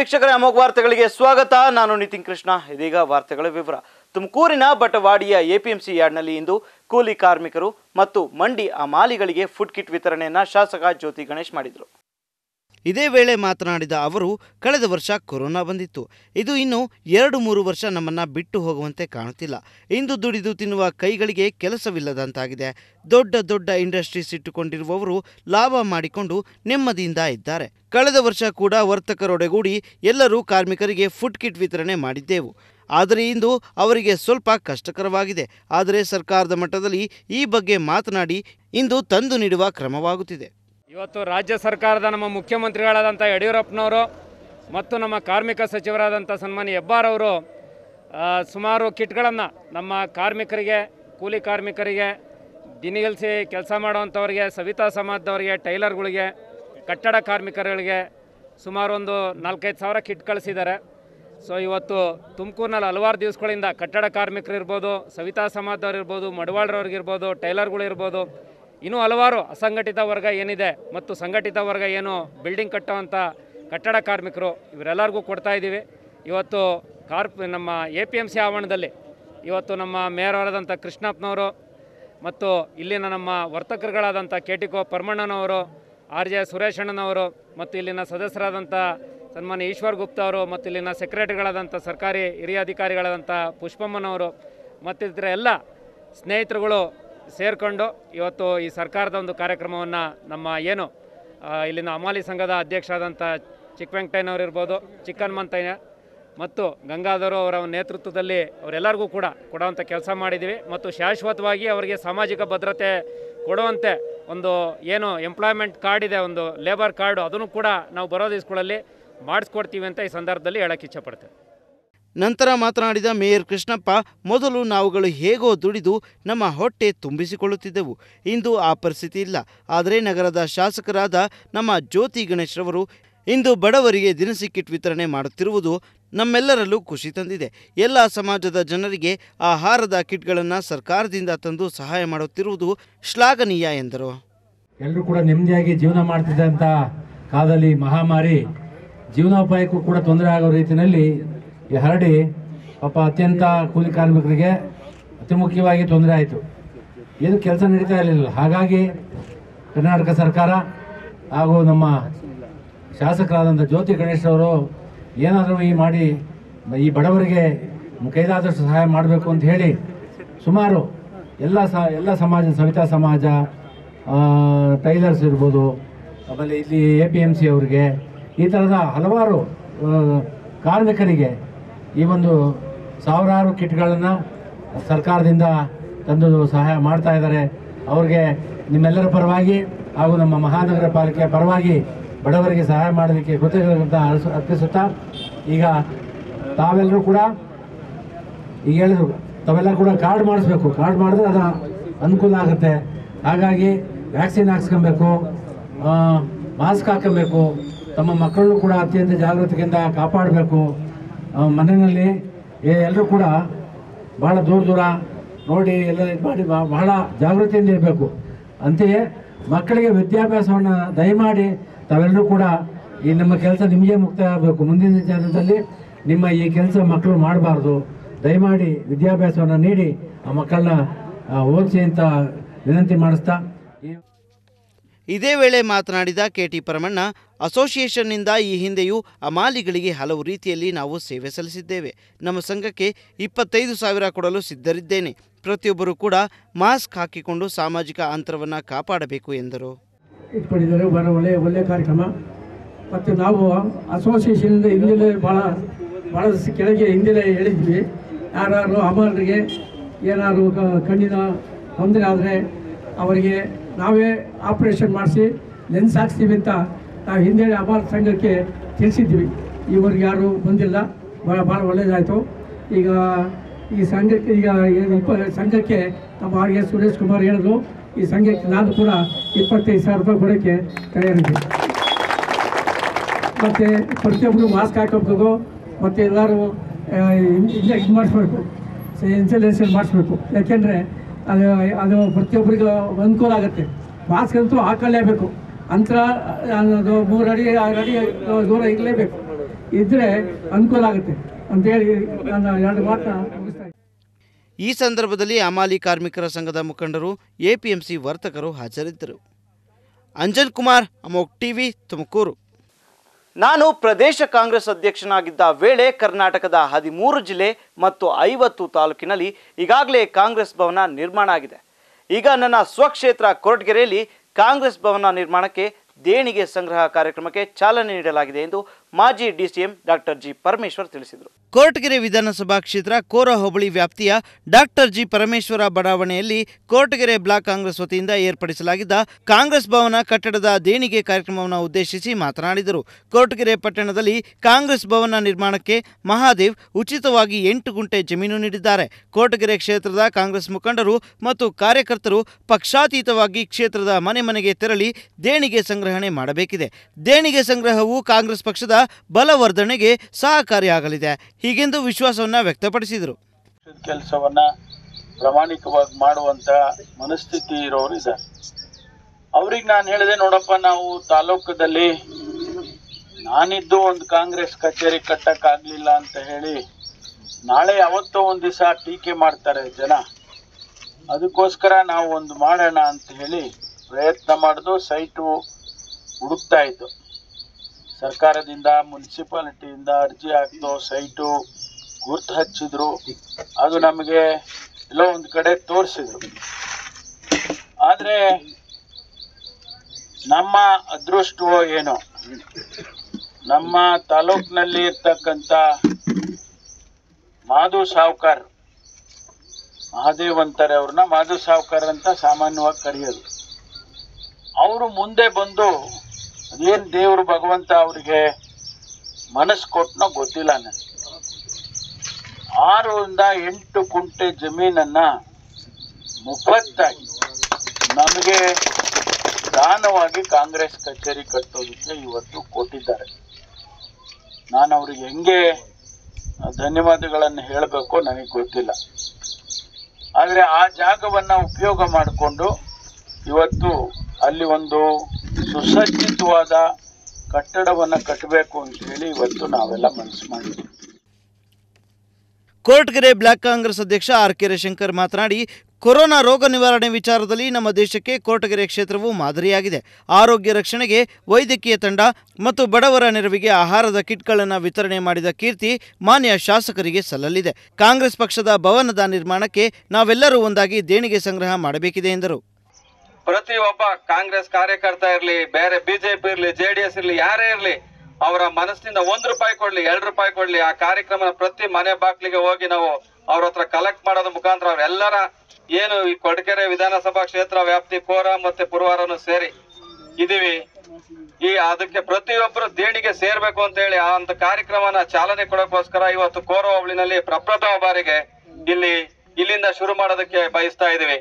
ವೀಕ್ಷಕರೇ ಅಮೋಘ ವಾರ್ತೆಗಳಿಗೆ ಸ್ವಾಗತ ನಾನು ನಿತಿನ್ ಕೃಷ್ಣ ಇದೀಗ ವಾರ್ತೆಗಳ ವಿವರ ತುಮಕೂರಿನ ಬಟವಾಡಿಯ ಎಪಿಎಂಸಿ ಯಾರ್ಡ್ನಲ್ಲಿ ಇಂದು ಕೂಲಿ ಕಾರ್ಮಿಕರು ಮತ್ತು ಮಂಡಿ ಅಮಾಲಿಗಳಿಗೆ ಫುಡ್ ಕಿಟ್ ವಿತರಣೆಯನ್ನ ಶಾಸಕ ಜ್ಯೋತಿ ಗಣೇಶ್ ಮಾಡಿದರು ಇದೇ ವೇಳೆ ಮಾತನಾಡಿದ ಅವರು ಕಳೆದ ವರ್ಷ ಕೊರೋನಾ ಬಂದಿತ್ತು ಇದು ಇನ್ನು ಎರಡು ಮೂರು ವರ್ಷ ನಮ್ಮನ್ನ ಬಿಟ್ಟು ಹೋಗುವಂತೆ ಕಾಣುತ್ತಿಲ್ಲ ಇಂದು ದುಡಿದು ತಿನ್ನುವ ಕೈಗಳಿಗೆ ಕೆಲಸವಿಲ್ಲದಂತಾಗಿದೆ ದೊಡ್ಡ ದೊಡ್ಡ ಇಂಡಸ್ಟ್ರೀಸ್ ಇಟ್ಟುಕೊಂಡಿರುವವರು ಲಾಭ ಮಾಡಿಕೊಂಡು ನೆಮ್ಮದಿಯಿಂದ ಇದ್ದಾರೆ ಕಳೆದ ವರ್ಷ ಕೂಡ ವರ್ತಕರೊಡೆಗೂಡಿ ಎಲ್ಲರೂ ಕಾರ್ಮಿಕರಿಗೆ ಫುಡ್ ಕಿಟ್ ವಿತರಣೆ ಮಾಡಿದ್ದೆವು ಆದರೆ ಇಂದು ಅವರಿಗೆ ಸ್ವಲ್ಪ ಕಷ್ಟಕರವಾಗಿದೆ ಆದರೆ ಸರ್ಕಾರದ ಮಟ್ಟದಲ್ಲಿ ಈ ಬಗ್ಗೆ ಮಾತನಾಡಿ ಇಂದು ತಂದು ನೀಡುವ ಕ್ರಮವಾಗುತ್ತಿದೆ ಇವತ್ತು ರಾಜ್ಯ ಸರ್ಕಾರದ ನಮ್ಮ ಮುಖ್ಯಮಂತ್ರಿಗಳಾದಂಥ ಯಡಿಯೂರಪ್ಪನವರು ಮತ್ತು ನಮ್ಮ ಕಾರ್ಮಿಕ ಸಚಿವರಾದಂಥ ಸನ್ಮಾನ್ಯ ಹೆಬ್ಬಾರ್ ಅವರು ಆ, ಸುಮಾರು ಕಿಟ್ಗಳನ್ನು ನಮ್ಮ ಕಾರ್ಮಿಕರಿಗೆ ಕೂಲಿ ಕಾರ್ಮಿಕರಿಗೆ ದಿನಗಲ್ಸಿ ಕೆಲಸ ಮಾಡುವಂಥವ್ರಿಗೆ ಸವಿತಾ ಸಮಾಜದವರಿಗೆ ಟೈಲರ್ಗಳಿಗೆ ಕಟ್ಟಡ ಕಾರ್ಮಿಕರುಗಳಿಗೆ ಸುಮಾರು ಒಂದು ನಾಲ್ಕೈದು ಸಾವಿರ ಕಿಟ್ ಕಳಿಸಿದ್ದಾರೆ ಸೊ ಇವತ್ತು ತುಮಕೂರಿನಲ್ಲಿ ಹಲವಾರು ದಿವಸಗಳಿಂದ ಕಟ್ಟಡ ಕಾರ್ಮಿಕರು ಇರ್ಬೋದು ಸವಿತಾ ಸಮಾಜದವ್ರು ಇರ್ಬೋದು ಮಡವಾಳ್ರವ್ರಿಗಿರ್ಬೋದು ಟೈಲರ್ಗಳು ಇರ್ಬೋದು ಇನ್ನೂ ಹಲವಾರು ಅಸಂಘಟಿತ ವರ್ಗ ಏನಿದೆ ಮತ್ತು ಸಂಘಟಿತ ವರ್ಗ ಏನು ಬಿಲ್ಡಿಂಗ್ ಕಟ್ಟುವಂಥ ಕಟ್ಟಡ ಕಾರ್ಮಿಕರು ಇವರೆಲ್ಲರಿಗೂ ಕೊಡ್ತಾ ಇದ್ದೀವಿ ಇವತ್ತು ಕಾರ್ಪ್ ನಮ್ಮ ಎ ಪಿ ಎಮ್ ಸಿ ಆವರಣದಲ್ಲಿ ಇವತ್ತು ನಮ್ಮ ಮೇಯರ್ವರಾದಂಥ ಕೃಷ್ಣಪ್ಪನವರು ಮತ್ತು ಇಲ್ಲಿನ ನಮ್ಮ ವರ್ತಕರುಗಳಾದಂಥ ಕೆ ಟಿ ಕೋ ಪರಮಣ್ಣನವರು ಆರ್ ಜೆ ಸುರೇಶ್ ಅಣ್ಣನವರು ಮತ್ತು ಇಲ್ಲಿನ ಸದಸ್ಯರಾದಂಥ ಸನ್ಮಾನ್ಯ ಈಶ್ವರ್ ಗುಪ್ತಾ ಅವರು ಮತ್ತು ಇಲ್ಲಿನ ಸೆಕ್ರೆಟರಿಗಳಾದಂಥ ಸರ್ಕಾರಿ ಹಿರಿಯ ಅಧಿಕಾರಿಗಳಾದಂಥ ಪುಷ್ಪಮ್ಮನವರು ಮತ್ತಿತರ ಎಲ್ಲ ಸ್ನೇಹಿತರುಗಳು ಸೇರಿಕೊಂಡು ಇವತ್ತು ಈ ಸರ್ಕಾರದ ಒಂದು ಕಾರ್ಯಕ್ರಮವನ್ನು ನಮ್ಮ ಏನು ಆ, ಇಲ್ಲಿನ ಅಮಾಲಿ ಸಂಘದ ಅಧ್ಯಕ್ಷರಾದಂಥ ಚಿಕ್ಕವೆಂಕಟಯ್ಯನವರು ಇರ್ಬೋದು ಚಿಕ್ಕನ್ಮಂತಯ್ಯ ಮತ್ತು ಗಂಗಾಧರು ಅವರ ನೇತೃತ್ವದಲ್ಲಿ ಅವರೆಲ್ಲರಿಗೂ ಕೂಡ ಕೊಡುವಂಥ ಕೆಲಸ ಮಾಡಿದ್ದೀವಿ ಮತ್ತು ಶಾಶ್ವತವಾಗಿ ಅವರಿಗೆ ಸಾಮಾಜಿಕ ಭದ್ರತೆ ಕೊಡುವಂತೆ ಒಂದು ಏನು ಎಂಪ್ಲಾಯ್ಮೆಂಟ್ ಕಾರ್ಡ್ ಇದೆ ಒಂದು ಲೇಬರ್ ಕಾರ್ಡು ಅದನ್ನು ಕೂಡ ನಾವು ಬರೋ ದಿವಸಗಳಲ್ಲಿ ಮಾಡಿಸ್ಕೊಡ್ತೀವಿ ಅಂತ ಈ ಸಂದರ್ಭದಲ್ಲಿ ಹೇಳಕ್ಕೆ ಇಚ್ಛಪಡ್ತೇವೆ ನಂತರ ಮಾತನಾಡಿದ ಮೇಯರ್ ಕೃಷ್ಣಪ್ಪ ಮೊದಲು ನಾವುಗಳು ಹೇಗೋ ದುಡಿದು ನಮ್ಮ ಹೊಟ್ಟೆ ತುಂಬಿಸಿಕೊಳ್ಳುತ್ತಿದ್ದೆವು ಇಂದು ಆ ಪರಿಸ್ಥಿತಿ ಇಲ್ಲ ಆದರೆ ನಗರದ ಶಾಸಕರಾದ ನಮ್ಮ ಜ್ಯೋತಿ ಗಣೇಶ್ರವರು ಇಂದು ಬಡವರಿಗೆ ದಿನಸಿ ಕಿಟ್ ವಿತರಣೆ ಮಾಡುತ್ತಿರುವುದು ನಮ್ಮೆಲ್ಲರಲ್ಲೂ ಖುಷಿ ತಂದಿದೆ ಎಲ್ಲ ಸಮಾಜದ ಜನರಿಗೆ ಆಹಾರದ ಕಿಟ್ಗಳನ್ನು ಸರ್ಕಾರದಿಂದ ತಂದು ಸಹಾಯ ಮಾಡುತ್ತಿರುವುದು ಶ್ಲಾಘನೀಯ ಎಂದರು ಎಲ್ಲರೂ ಕೂಡ ನೆಮ್ಮದಿಯಾಗಿ ಜೀವನ ಮಾಡ್ತಿದ್ದಂಥ ಕಾಲದಲ್ಲಿ ಮಹಾಮಾರಿ ಜೀವನೋಪಾಯಕ್ಕೂ ಕೂಡ ತೊಂದರೆ ಆಗೋ ರೀತಿಯಲ್ಲಿ ಈ ಹರಡಿ ಪಾಪ ಅತ್ಯಂತ ಕೂಲಿ ಕಾರ್ಮಿಕರಿಗೆ ಅತಿ ಮುಖ್ಯವಾಗಿ ತೊಂದರೆ ಆಯಿತು ಏನು ಕೆಲಸ ನಡೀತಾ ಇರಲಿಲ್ಲ ಹಾಗಾಗಿ ಕರ್ನಾಟಕ ಸರ್ಕಾರ ಹಾಗೂ ನಮ್ಮ ಶಾಸಕರಾದಂಥ ಜ್ಯೋತಿ ಗಣೇಶ್ ಅವರು ಏನಾದರೂ ಈ ಮಾಡಿ ಈ ಬಡವರಿಗೆ ಕೈಲಾದಷ್ಟು ಸಹಾಯ ಮಾಡಬೇಕು ಅಂತ ಹೇಳಿ ಸುಮಾರು ಎಲ್ಲ ಸ ಎಲ್ಲ ಸಮಾಜ ಸವಿತಾ ಸಮಾಜ ಆ, ಟೈಲರ್ಸ್ ಇರ್ಬೋದು ಆಮೇಲೆ ಇಲ್ಲಿ ಎ ಪಿ ಎಮ್ ಸಿ ಅವರಿಗೆ ಈ ಥರದ ಹಲವಾರು ಆ, ಕಾರ್ಮಿಕರಿಗೆ ಈ ಒಂದು ಸಾವಿರಾರು ಕಿಟ್ಗಳನ್ನು ಸರ್ಕಾರದಿಂದ ತಂದು ಸಹಾಯ ಮಾಡ್ತಾ ಇದ್ದಾರೆ ಅವ್ರಿಗೆ ನಿಮ್ಮೆಲ್ಲರ ಪರವಾಗಿ ಹಾಗೂ ನಮ್ಮ ಮಹಾನಗರ ಪಾಲಿಕೆಯ ಪರವಾಗಿ ಬಡವರಿಗೆ ಸಹಾಯ ಮಾಡೋದಕ್ಕೆ ಕೃತಜ್ಞತೆ ಅರ್ಸ- ಅರ್ಪಿಸುತ್ತಾ ಈಗ ತಾವೆಲ್ಲರೂ ಕೂಡ ಈಗ ಹೇಳಿದ್ರು ತಾವೆಲ್ಲ ಕೂಡ ಕಾರ್ಡ್ ಮಾಡಿಸ್ಬೇಕು ಕಾರ್ಡ್ ಮಾಡಿದ್ರೆ ಅದು ಅನುಕೂಲ ಆಗುತ್ತೆ ಹಾಗಾಗಿ ವ್ಯಾಕ್ಸಿನ್ ಹಾಕ್ಸ್ಕೊಬೇಕು ಮಾಸ್ಕ್ ಹಾಕಬೇಕು ತಮ್ಮ ಮಕ್ಕಳನ್ನು ಕೂಡ ಅತ್ಯಂತ ಜಾಗೃತಿಯಿಂದ ಕಾಪಾಡಬೇಕು ಮನೆಯಲ್ಲಿ ಎಲ್ಲರೂ ಕೂಡ ಭಾಳ ದೂರ ದೂರ ನೋಡಿ ಎಲ್ಲ ಇದು ಮಾಡಿ ಬಾ- ಬಹಳ ಜಾಗೃತಿಯಿಂದ ಇರಬೇಕು ಅಂತೆಯೇ ಮಕ್ಕಳಿಗೆ ವಿದ್ಯಾಭ್ಯಾಸವನ್ನು ದಯಮಾಡಿ ತಾವೆಲ್ಲರೂ ಕೂಡ ಈ ನಮ್ಮ ಕೆಲಸ ನಿಮಗೆ ಮುಕ್ತಾಯ ಆಗಬೇಕು ಮುಂದಿನ ಜನದಲ್ಲಿ ನಿಮ್ಮ ಈ ಕೆಲಸ ಮಕ್ಕಳು ಮಾಡಬಾರ್ದು ದಯಮಾಡಿ ವಿದ್ಯಾಭ್ಯಾಸವನ್ನು ನೀಡಿ ಆ ಮಕ್ಕಳನ್ನ ಆ, ಓದಿಸಿ ಅಂತ ವಿನಂತಿ ಮಾಡಿಸ್ತಾ ಈ ಇದೇ ವೇಳೆ ಮಾತನಾಡಿದ ಕೆಟಿ ಪರಮಣ್ಣ ಅಸೋಸಿಯೇಷನ್ನಿಂದ ಈ ಹಿಂದೆಯೂ ಅಮಾಲಿಗಳಿಗೆ ಹಲವು ರೀತಿಯಲ್ಲಿ ನಾವು ಸೇವೆ ಸಲ್ಲಿಸಿದ್ದೇವೆ ನಮ್ಮ ಸಂಘಕ್ಕೆ ಇಪ್ಪತ್ತೈದು ಸಾವಿರ ಕೊಡಲು ಸಿದ್ಧರಿದ್ದೇನೆ ಪ್ರತಿಯೊಬ್ಬರೂ ಕೂಡ ಮಾಸ್ಕ್ ಹಾಕಿಕೊಂಡು ಸಾಮಾಜಿಕ ಅಂತರವನ್ನು ಕಾಪಾಡಬೇಕು ಎಂದರು ಇಟ್ಕೊಂಡಿದ್ದಾರೆ ಬಹಳ ಒಳ್ಳೆ ಒಳ್ಳೆಯ ಕಾರ್ಯಕ್ರಮ ಮತ್ತು ನಾವು ಅಸೋಸಿಯೇಷನಿಂದ ಹಿಂದೆಲೇ ಭಾಳ ಭಾಳ ದಿವಸ ಕೆಳಗೆ ಹಿಂದೆಲೇ ಹೇಳಿದ್ವಿ ಯಾರು ಅಮರರಿಗೆ ಏನಾದ್ರು ಕ- ಕಣ್ಣಿನ ತೊಂದರೆ ಆದರೆ ಅವರಿಗೆ ನಾವೇ ಆಪ್ರೇಷನ್ ಮಾಡಿಸಿ ಲೆನ್ಸ್ ಹಾಕ್ಸ್ತೀವಿ ಅಂತ ನಾವು ಹಿಂದೆ ಅಮರ ಸಂಘಕ್ಕೆ ತಿಳಿಸಿದ್ವಿ ಇವ್ರಿಗೆ ಯಾರು ಬಂದಿಲ್ಲ ಭಾಳ ಭಾಳ ಒಳ್ಳೆಯದಾಯಿತು ಈಗ ಈ ಸಂಘಕ್ಕೆ ಈಗ ಏನು ಇಪ್ಪ ಸಂಘಕ್ಕೆ ನಮ್ಮ ಆರ್ ಎಸ್ ಸುರೇಶ್ ಕುಮಾರ್ ಹೇಳಿದ್ರು ಈ ಸಂಘಕ್ಕೆ ನಾನು ಕೂಡ ಇಪ್ಪತ್ತೈದು ಸಾವಿರ ರೂಪಾಯಿ ಕೊಡೋಕ್ಕೆ ತಯಾರಿದ್ದೆ ಮತ್ತು ಪ್ರತಿಯೊಬ್ಬರು ಮಾಸ್ಕ್ ಹಾಕೋಬೇಕು ಮತ್ತು ಎಲ್ಲರೂ ಇಲ್ಲ ಇದು ಮಾಡಿಸ್ಬೇಕು ಇನ್ಸೂರೆನ್ಸ್ ಮಾಡಿಸ್ಬೇಕು ಯಾಕೆಂದರೆ ಅದು ಅದು ಪ್ರತಿಯೊಬ್ಬರಿಗೂ ಅನುಕೂಲ ಆಗುತ್ತೆ ಮಾಸ್ಕ್ ಅಂತೂ ಹಾಕೊಳ್ಳೇಬೇಕು ಅಂತರ ಅನ್ನೋದು ಮೂರು ಅಡಿ ಆರು ಅಡಿ ದೂರ ಇರಲೇಬೇಕು ಇದ್ದರೆ ಅನುಕೂಲ ಆಗುತ್ತೆ ಅಂತೇಳಿ ನನ್ನ ಎರಡು ಮಾತನ್ನ ಮುಗಿಸ್ತಾ ಇದ್ದೀನಿ. ಈ ಸಂದರ್ಭದಲ್ಲಿ ಹಮಾಲಿ ಕಾರ್ಮಿಕರ ಸಂಘದ ಮುಖಂಡರು ಎಪಿಎಂಸಿ ವರ್ತಕರು ಹಾಜರಿದ್ದರು ಅಂಜನ್ ಕುಮಾರ್ ಅಮೋಕ್ ಟಿವಿ ತುಮಕೂರು ನಾನು ಪ್ರದೇಶ ಕಾಂಗ್ರೆಸ್ ಅಧ್ಯಕ್ಷನಾಗಿದ್ದ ವೇಳೆ ಕರ್ನಾಟಕದ ಹದಿಮೂರು ಜಿಲ್ಲೆ ಮತ್ತು ಐವತ್ತು ತಾಲೂಕಿನಲ್ಲಿ ಈಗಾಗಲೇ ಕಾಂಗ್ರೆಸ್ ಭವನ ನಿರ್ಮಾಣ ಆಗಿದೆ ಈಗ ನನ್ನ ಸ್ವಕ್ಷೇತ್ರ ಕೊರಟಗೆರೆಯಲ್ಲಿ ಕಾಂಗ್ರೆಸ್ ಭವನ ನಿರ್ಮಾಣಕ್ಕೆ ದೇಣಿಗೆ ಸಂಗ್ರಹ ಕಾರ್ಯಕ್ರಮಕ್ಕೆ ಚಾಲನೆ ನೀಡಲಾಗಿದೆ ಎಂದು ಮಾಜಿ ಡಿಸಿಎಂ ಡಾಕ್ಟರ್ ಜಿ ಪರಮೇಶ್ವರ್ ತಿಳಿಸಿದರು ಕೊರಟಗೆರೆ ವಿಧಾನಸಭಾ ಕ್ಷೇತ್ರ ಕೋರ ಹೋಬಳಿ ವ್ಯಾಪ್ತಿಯ ಡಾಕ್ಟರ್ ಜಿ ಪರಮೇಶ್ವರ ಬಡಾವಣೆಯಲ್ಲಿ ಕೊರಟಗೆರೆ ಬ್ಲಾಕ್ ಕಾಂಗ್ರೆಸ್ ವತಿಯಿಂದ ಏರ್ಪಡಿಸಲಾಗಿದ್ದ ಕಾಂಗ್ರೆಸ್ ಭವನ ಕಟ್ಟಡದ ದೇಣಿಗೆ ಕಾರ್ಯಕ್ರಮವನ್ನು ಉದ್ದೇಶಿಸಿ ಮಾತನಾಡಿದರು ಕೊರಟಗೆರೆ ಪಟ್ಟಣದಲ್ಲಿ ಕಾಂಗ್ರೆಸ್ ಭವನ ನಿರ್ಮಾಣಕ್ಕೆ ಮಹಾದೇವ್ ಉಚಿತವಾಗಿ ಎಂಟು ಗುಂಟೆ ಜಮೀನು ನೀಡಿದ್ದಾರೆ ಕೊರಟಗೆರೆ ಕ್ಷೇತ್ರದ ಕಾಂಗ್ರೆಸ್ ಮುಖಂಡರು ಮತ್ತು ಕಾರ್ಯಕರ್ತರು ಪಕ್ಷಾತೀತವಾಗಿ ಕ್ಷೇತ್ರದ ಮನೆ ಮನೆಗೆ ತೆರಳಿ ದೇಣಿಗೆ ಸಂಗ್ರಹಣೆ ಮಾಡಬೇಕಿದೆ ದೇಣಿಗೆ ಸಂಗ್ರಹವು ಕಾಂಗ್ರೆಸ್ ಪಕ್ಷದ ಬಲವರ್ಧನೆಗೆ ಸಹಕಾರಿಯಾಗಲಿದೆ ಹೀಗೆಂದು ವಿಶ್ವಾಸವನ್ನ ವ್ಯಕ್ತಪಡಿಸಿದರು ಕೆಲಸವನ್ನ ಪ್ರಾಮಾಣಿಕವಾಗಿ ಮಾಡುವಂತ ಮನಸ್ಥಿತಿ ಇರೋರು ಇದ್ದಾರೆ ಅವ್ರಿಗೆ ನಾನು ಹೇಳಿದೆ ನೋಡಪ್ಪ ನಾವು ತಾಲೂಕದಲ್ಲಿ ನಾನಿದ್ದು ಒಂದು ಕಾಂಗ್ರೆಸ್ ಕಚೇರಿ ಕಟ್ಟಕ್ಕಾಗ್ಲಿಲ್ಲ ಅಂತ ಹೇಳಿ ನಾಳೆ ಯಾವತ್ತೋ ಒಂದು ದಿವಸ ಟೀಕೆ ಮಾಡ್ತಾರೆ ಜನ ಅದಕ್ಕೋಸ್ಕರ ನಾವು ಒಂದು ಮಾಡೋಣ ಅಂತ ಹೇಳಿ ಪ್ರಯತ್ನ ಮಾಡಿದು ಸೈಟು ಹುಡುಕ್ತಾ ಇದ್ದು ಸರ್ಕಾರದಿಂದ ಮುನ್ಸಿಪಾಲಿಟಿಯಿಂದ ಅರ್ಜಿ ಹಾಕ್ದು ಸೈಟು ಗುರ್ತು ಹಚ್ಚಿದ್ರು ಅದು ನಮಗೆ ಎಲ್ಲೋ ಒಂದು ಕಡೆ ತೋರಿಸಿದ್ರು ಆದರೆ ನಮ್ಮ ಅದೃಷ್ಟವೋ ಏನೋ ನಮ್ಮ ತಾಲೂಕಿನಲ್ಲಿ ಇರ್ತಕ್ಕಂಥ ಮಾಧು ಸಾವ್ಕಾರ್ ಮಹಾದೇವ್ ಅಂತಾರೆ ಅವ್ರನ್ನ ಮಾಧು ಸಾವ್ಕಾರ್ ಅಂತ ಸಾಮಾನ್ಯವಾಗಿ ಕರೆಯೋದು ಅವರು ಮುಂದೆ ಬಂದು ಅದೇನು ದೇವರು ಭಗವಂತ ಅವರಿಗೆ ಮನಸ್ಸು ಕೊಟ್ಟನೋ ಗೊತ್ತಿಲ್ಲ ನನಗೆ ಆರರಿಂದ ಎಂಟು ಕುಂಟೆ ಜಮೀನನ್ನ ಮುಫತ್ತಾಗಿ ನಮಗೆ ದಾನವಾಗಿ ಕಾಂಗ್ರೆಸ್ ಕಚೇರಿ ಕಟ್ಟೋದಕ್ಕೆ ಇವತ್ತು ಕೊಟ್ಟಿದ್ದಾರೆ ನಾನು ಅವ್ರಿಗೆ ಹೆಂಗೆ ಧನ್ಯವಾದಗಳನ್ನು ಹೇಳಬೇಕು ನನಗೆ ಗೊತ್ತಿಲ್ಲ ಆದರೆ ಆ ಜಾಗವನ್ನ ಉಪಯೋಗ ಮಾಡಿಕೊಂಡು ಇವತ್ತು ಅಲ್ಲಿ ಒಂದು ಸುಸಜ್ಜಿತವಾದ ಕಟ್ಟಡವನ್ನು ಕಟ್ಟಬೇಕು ಅಂತ ಹೇಳಿ ಇವತ್ತು ನಾವೆಲ್ಲ ಮನಸ್ಸು ಮಾಡಿದ್ವಿ ಕೊರಟಗೆರೆ ಬ್ಲಾಕ್ ಕಾಂಗ್ರೆಸ್ ಅಧ್ಯಕ್ಷ ಆರ್ ಕೆ ಶಂಕರ್ ಮಾತನಾಡಿ ಕೊರೋನಾ ರೋಗ ನಿವಾರಣೆ ವಿಚಾರದಲ್ಲಿ ನಮ್ಮ ದೇಶಕ್ಕೆ ಕೊರಟಗೆರೆ ಕ್ಷೇತ್ರವು ಮಾದರಿಯಾಗಿದೆ ಆರೋಗ್ಯ ರಕ್ಷಣೆಗೆ ವೈದ್ಯಕೀಯ ತಂಡ ಮತ್ತು ಬಡವರ ನೆರವಿಗೆ ಆಹಾರದ ಕಿಟ್ಗಳನ್ನು ವಿತರಣೆ ಮಾಡಿದ ಕೀರ್ತಿ ಮಾನ್ಯ ಶಾಸಕರಿಗೆ ಸಲ್ಲಲಿದೆ ಕಾಂಗ್ರೆಸ್ ಪಕ್ಷದ ಭವನದ ನಿರ್ಮಾಣಕ್ಕೆ ನಾವೆಲ್ಲರೂ ಒಂದಾಗಿ ದೇಣಿಗೆ ಸಂಗ್ರಹ ಮಾಡಬೇಕಿದೆ ಎಂದರು ಪ್ರತಿಯೊಬ್ಬ ಕಾಂಗ್ರೆಸ್ ಕಾರ್ಯಕರ್ತ ಇರ್ಲಿ ಬೇರೆ ಬಿಜೆಪಿ ಇರ್ಲಿ ಜೆಡಿಎಸ್ ಇರ್ಲಿ ಯಾರೇ ಇರ್ಲಿ ಅವರ ಮನಸ್ಸಿನಿಂದ ಒಂದ್ ರೂಪಾಯಿ ಕೊಡ್ಲಿ ಎರಡ್ ರೂಪಾಯಿ ಕೊಡ್ಲಿ ಆ ಕಾರ್ಯಕ್ರಮ ಪ್ರತಿ ಮನೆ ಬಾಗ್ಲಿಗೆ ಹೋಗಿ ನಾವು ಅವ್ರ ಹತ್ರ ಕಲೆಕ್ಟ್ ಮಾಡೋದ್ರ ಮುಖಾಂತರ ಅವರೆಲ್ಲರ ಏನು ಈ ಕೊಡಗೆರೆ ವಿಧಾನಸಭಾ ಕ್ಷೇತ್ರ ವ್ಯಾಪ್ತಿ ಕೋರ ಮತ್ತೆ ಪುರವಾರನು ಸೇರಿ ಇದೀವಿ ಈ ಅದಕ್ಕೆ ಪ್ರತಿಯೊಬ್ಬರು ದೇಣಿಗೆ ಸೇರ್ಬೇಕು ಅಂತ ಹೇಳಿ ಆ ಒಂದು ಕಾರ್ಯಕ್ರಮನ ಚಾಲನೆ ಕೊಡೋಕೋಸ್ಕರ ಇವತ್ತು ಕೋರ ಹೋಬಳಿನಲ್ಲಿ ಪ್ರಪ್ರಥಮ ಬಾರಿಗೆ ಇಲ್ಲಿ ಇಲ್ಲಿಂದ ಶುರು ಮಾಡೋದಕ್ಕೆ ಬಯಸ್ತಾ ಇದೀವಿ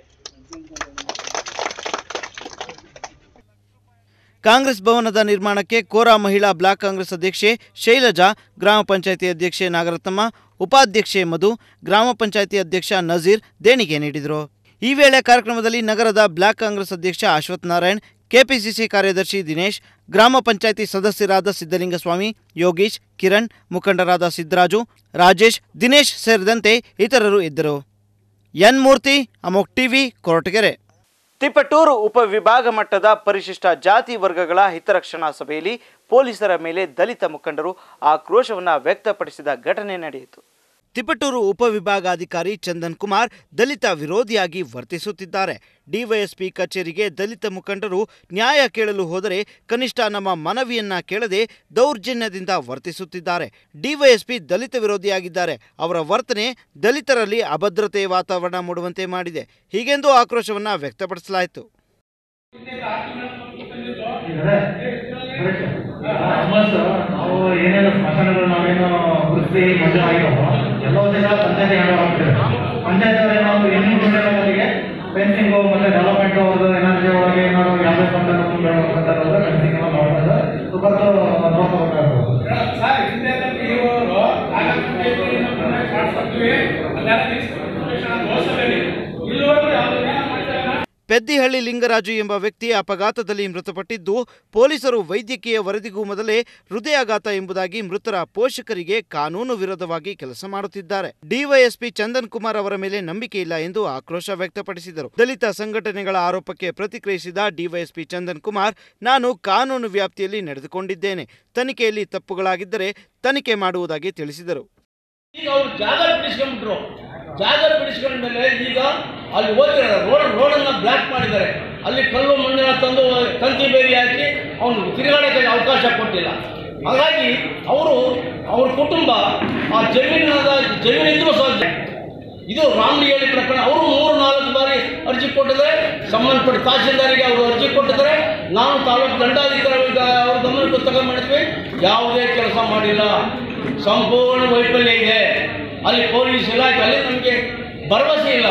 ಕಾಂಗ್ರೆಸ್ ಭವನದ ನಿರ್ಮಾಣಕ್ಕೆ ಕೋರಾ ಮಹಿಳಾ ಬ್ಲಾಕ್ ಕಾಂಗ್ರೆಸ್ ಅಧ್ಯಕ್ಷೆ ಶೈಲಜಾ ಗ್ರಾಮ ಪಂಚಾಯಿತಿ ಅಧ್ಯಕ್ಷೆ ನಾಗರತ್ನಮ್ಮ ಉಪಾಧ್ಯಕ್ಷೆ ಮಧು ಗ್ರಾಮ ಪಂಚಾಯಿತಿ ಅಧ್ಯಕ್ಷ ನಜೀರ್ ದೇಣಿಗೆ ನೀಡಿದರು ಈ ವೇಳೆ ಕಾರ್ಯಕ್ರಮದಲ್ಲಿ ನಗರದ ಬ್ಲಾಕ್ ಕಾಂಗ್ರೆಸ್ ಅಧ್ಯಕ್ಷ ಅಶ್ವಥ್ ನಾರಾಯಣ್ ಕೆಪಿಸಿಸಿ ಕಾರ್ಯದರ್ಶಿ ದಿನೇಶ್ ಗ್ರಾಮ ಪಂಚಾಯಿತಿ ಸದಸ್ಯರಾದ ಸಿದ್ದಲಿಂಗಸ್ವಾಮಿ ಯೋಗೀಶ್ ಕಿರಣ್ ಮುಖಂಡರಾದ ಸಿದ್ದರಾಜು ರಾಜೇಶ್ ದಿನೇಶ್ ಸೇರಿದಂತೆ ಇತರರು ಇದ್ದರು ಎನ್ ಮೂರ್ತಿ ಅಮೋಕ್ ಟಿವಿ ಕೊರಟಗೆರೆ ತಿಪಟೂರು ಉಪವಿಭಾಗ ಮಟ್ಟದ ಪರಿಶಿಷ್ಟ ಜಾತಿ ವರ್ಗಗಳ ಹಿತರಕ್ಷಣಾ ಸಭೆಯಲ್ಲಿ ಪೊಲೀಸರ ಮೇಲೆ ದಲಿತ ಮುಖಂಡರು ಆಕ್ರೋಶವನ್ನು ವ್ಯಕ್ತಪಡಿಸಿದ ಘಟನೆ ನಡೆಯಿತು ತಿಪಟೂರು ಉಪವಿಭಾಗಾಧಿಕಾರಿ ಚಂದನ್ ಕುಮಾರ್ ದಲಿತ ವಿರೋಧಿಯಾಗಿ ವರ್ತಿಸುತ್ತಿದ್ದಾರೆ ಡಿವೈಎಸ್ಪಿ ಕಚೇರಿಗೆ ದಲಿತ ಮುಖಂಡರು ನ್ಯಾಯ ಕೇಳಲು ಹೋದರೆ ಕನಿಷ್ಠ ನಮ್ಮ ಮನವಿಯನ್ನ ಕೇಳದೆ ದೌರ್ಜನ್ಯದಿಂದ ವರ್ತಿಸುತ್ತಿದ್ದಾರೆ ಡಿವೈಎಸ್ಪಿ ದಲಿತ ವಿರೋಧಿಯಾಗಿದ್ದಾರೆ ಅವರ ವರ್ತನೆ ದಲಿತರಲ್ಲಿ ಅಭದ್ರತೆಯ ವಾತಾವರಣ ಮೂಡುವಂತೆ ಮಾಡಿದೆ ಹೀಗೆಂದು ಆಕ್ರೋಶವನ್ನ ವ್ಯಕ್ತಪಡಿಸಲಾಯಿತು ಆಲ್ಮೋಸ್ಟ್ ನಾವು ಏನೇನು ಸ್ಮಶಾನಗಳು ನಾವೇನು ಗುರುತಿಸಿ ಮಂಜೂರು ಆಗಿರೋ ಎಲ್ಲವನ್ನೆಲ್ಲ ಪಂಚಾಯತಿ ಹ್ಯಾಂಡ್ ಆಗ್ತಿದೆ ಪಂಚಾಯತ್ ಅವ್ರು ಏನಾದ್ರು ಹೆಣ್ಣು ಗುಂಡಿನವರಿಗೆ ಫೆನ್ಸಿಂಗು ಮತ್ತೆ ಡೆವಲಪ್ಮೆಂಟ್ ಅವ್ರದ್ದು ಎನರ್ಜಿ ಒಳಗೆ ಏನಾದ್ರು ಯಾವುದೇ ಫಂಡ್ ಫೆನ್ಸಿಂಗ್ ಎಲ್ಲ ಮಾಡ್ತಾರೆ ಸೊ ಬರ್ತು ನೋಡ್ಕೋಬೇಕಾಗ್ತದೆ ಪೆದ್ದಿಹಳ್ಳಿ ಲಿಂಗರಾಜು ಎಂಬ ವ್ಯಕ್ತಿ ಅಪಘಾತದಲ್ಲಿ ಮೃತಪಟ್ಟಿದ್ದು ಪೊಲೀಸರು ವೈದ್ಯಕೀಯ ವರದಿಗೂ ಮೊದಲೇ ಹೃದಯಾಘಾತ ಎಂಬುದಾಗಿ ಮೃತರ ಪೋಷಕರಿಗೆ ಕಾನೂನು ವಿರೋಧವಾಗಿ ಕೆಲಸ ಮಾಡುತ್ತಿದ್ದಾರೆ ಡಿವೈಎಸ್ಪಿ ಚಂದನ್ ಕುಮಾರ್ ಅವರ ಮೇಲೆ ನಂಬಿಕೆ ಇಲ್ಲ ಎಂದು ಆಕ್ರೋಶ ವ್ಯಕ್ತಪಡಿಸಿದರು ದಲಿತ ಸಂಘಟನೆಗಳ ಆರೋಪಕ್ಕೆ ಪ್ರತಿಕ್ರಿಯಿಸಿದ ಡಿವೈಎಸ್ಪಿ ಚಂದನ್ ಕುಮಾರ್ ನಾನು ಕಾನೂನು ವ್ಯಾಪ್ತಿಯಲ್ಲಿ ನಡೆದುಕೊಂಡಿದ್ದೇನೆ ತನಿಖೆಯಲ್ಲಿ ತಪ್ಪುಗಳಾಗಿದ್ದರೆ ತನಿಖೆ ಮಾಡುವುದಾಗಿ ತಿಳಿಸಿದರು ಈಗ ಅವ್ರು ಜಾಗ ಬಿಡಿಸ್ಕೊಂಡ್ಬಿಟ್ರು ಜಾಗ ಬಿಡಿಸ್ಕೊಂಡ್ಮೇಲೆ ಈಗ ಅಲ್ಲಿ ಹೋಗಿದ್ದಾರೆ ರೋಡ್ ರೋಡನ್ನು ಬ್ಲಾಕ್ ಮಾಡಿದ್ದಾರೆ ಅಲ್ಲಿ ಕಲ್ಲು ಮಣ್ಣೆಲ್ಲ ತಂದು ತಂತಿ ಬೇರಿ ಹಾಕಿ ಅವನು ತಿರುಗಾಡೋಕ್ಕೆ ಅವಕಾಶ ಕೊಟ್ಟಿಲ್ಲ ಹಾಗಾಗಿ ಅವರು ಅವ್ರ ಕುಟುಂಬ ಆ ಜಮೀನಾದ ಜಮೀನಿದ್ರು ಸಹ ಇದು ರಾಮಲಿಯಲ್ಲಿ ಪ್ರಕರಣ ಅವರು ಮೂರು ನಾಲ್ಕು ಬಾರಿ ಅರ್ಜಿ ಕೊಟ್ಟಿದ್ದಾರೆ ಸಂಬಂಧಪಟ್ಟ ತಹಸೀಲ್ದಾರಿಗೆ ಅವರು ಅರ್ಜಿ ಕೊಟ್ಟಿದ್ದಾರೆ ನಾನು ತಾಲೂಕು ದಂಡಾಧಿಕಾರಿಗಳಿಗೆ ಅವ್ರ ಗಮನಕ್ಕೆ ತಗೊಂಡ್ಬಿಡ್ತೀವಿ ಯಾವುದೇ ಕೆಲಸ ಮಾಡಿಲ್ಲ ಸಂಪೂರ್ಣ ವೈಫಲ್ಯ ಇದೆ ಅಲ್ಲಿ ಪೊಲೀಸ್ ಇಲಾಖೆ ಅಲ್ಲಿ ನಮಗೆ ಭರವಸೆ ಇಲ್ಲ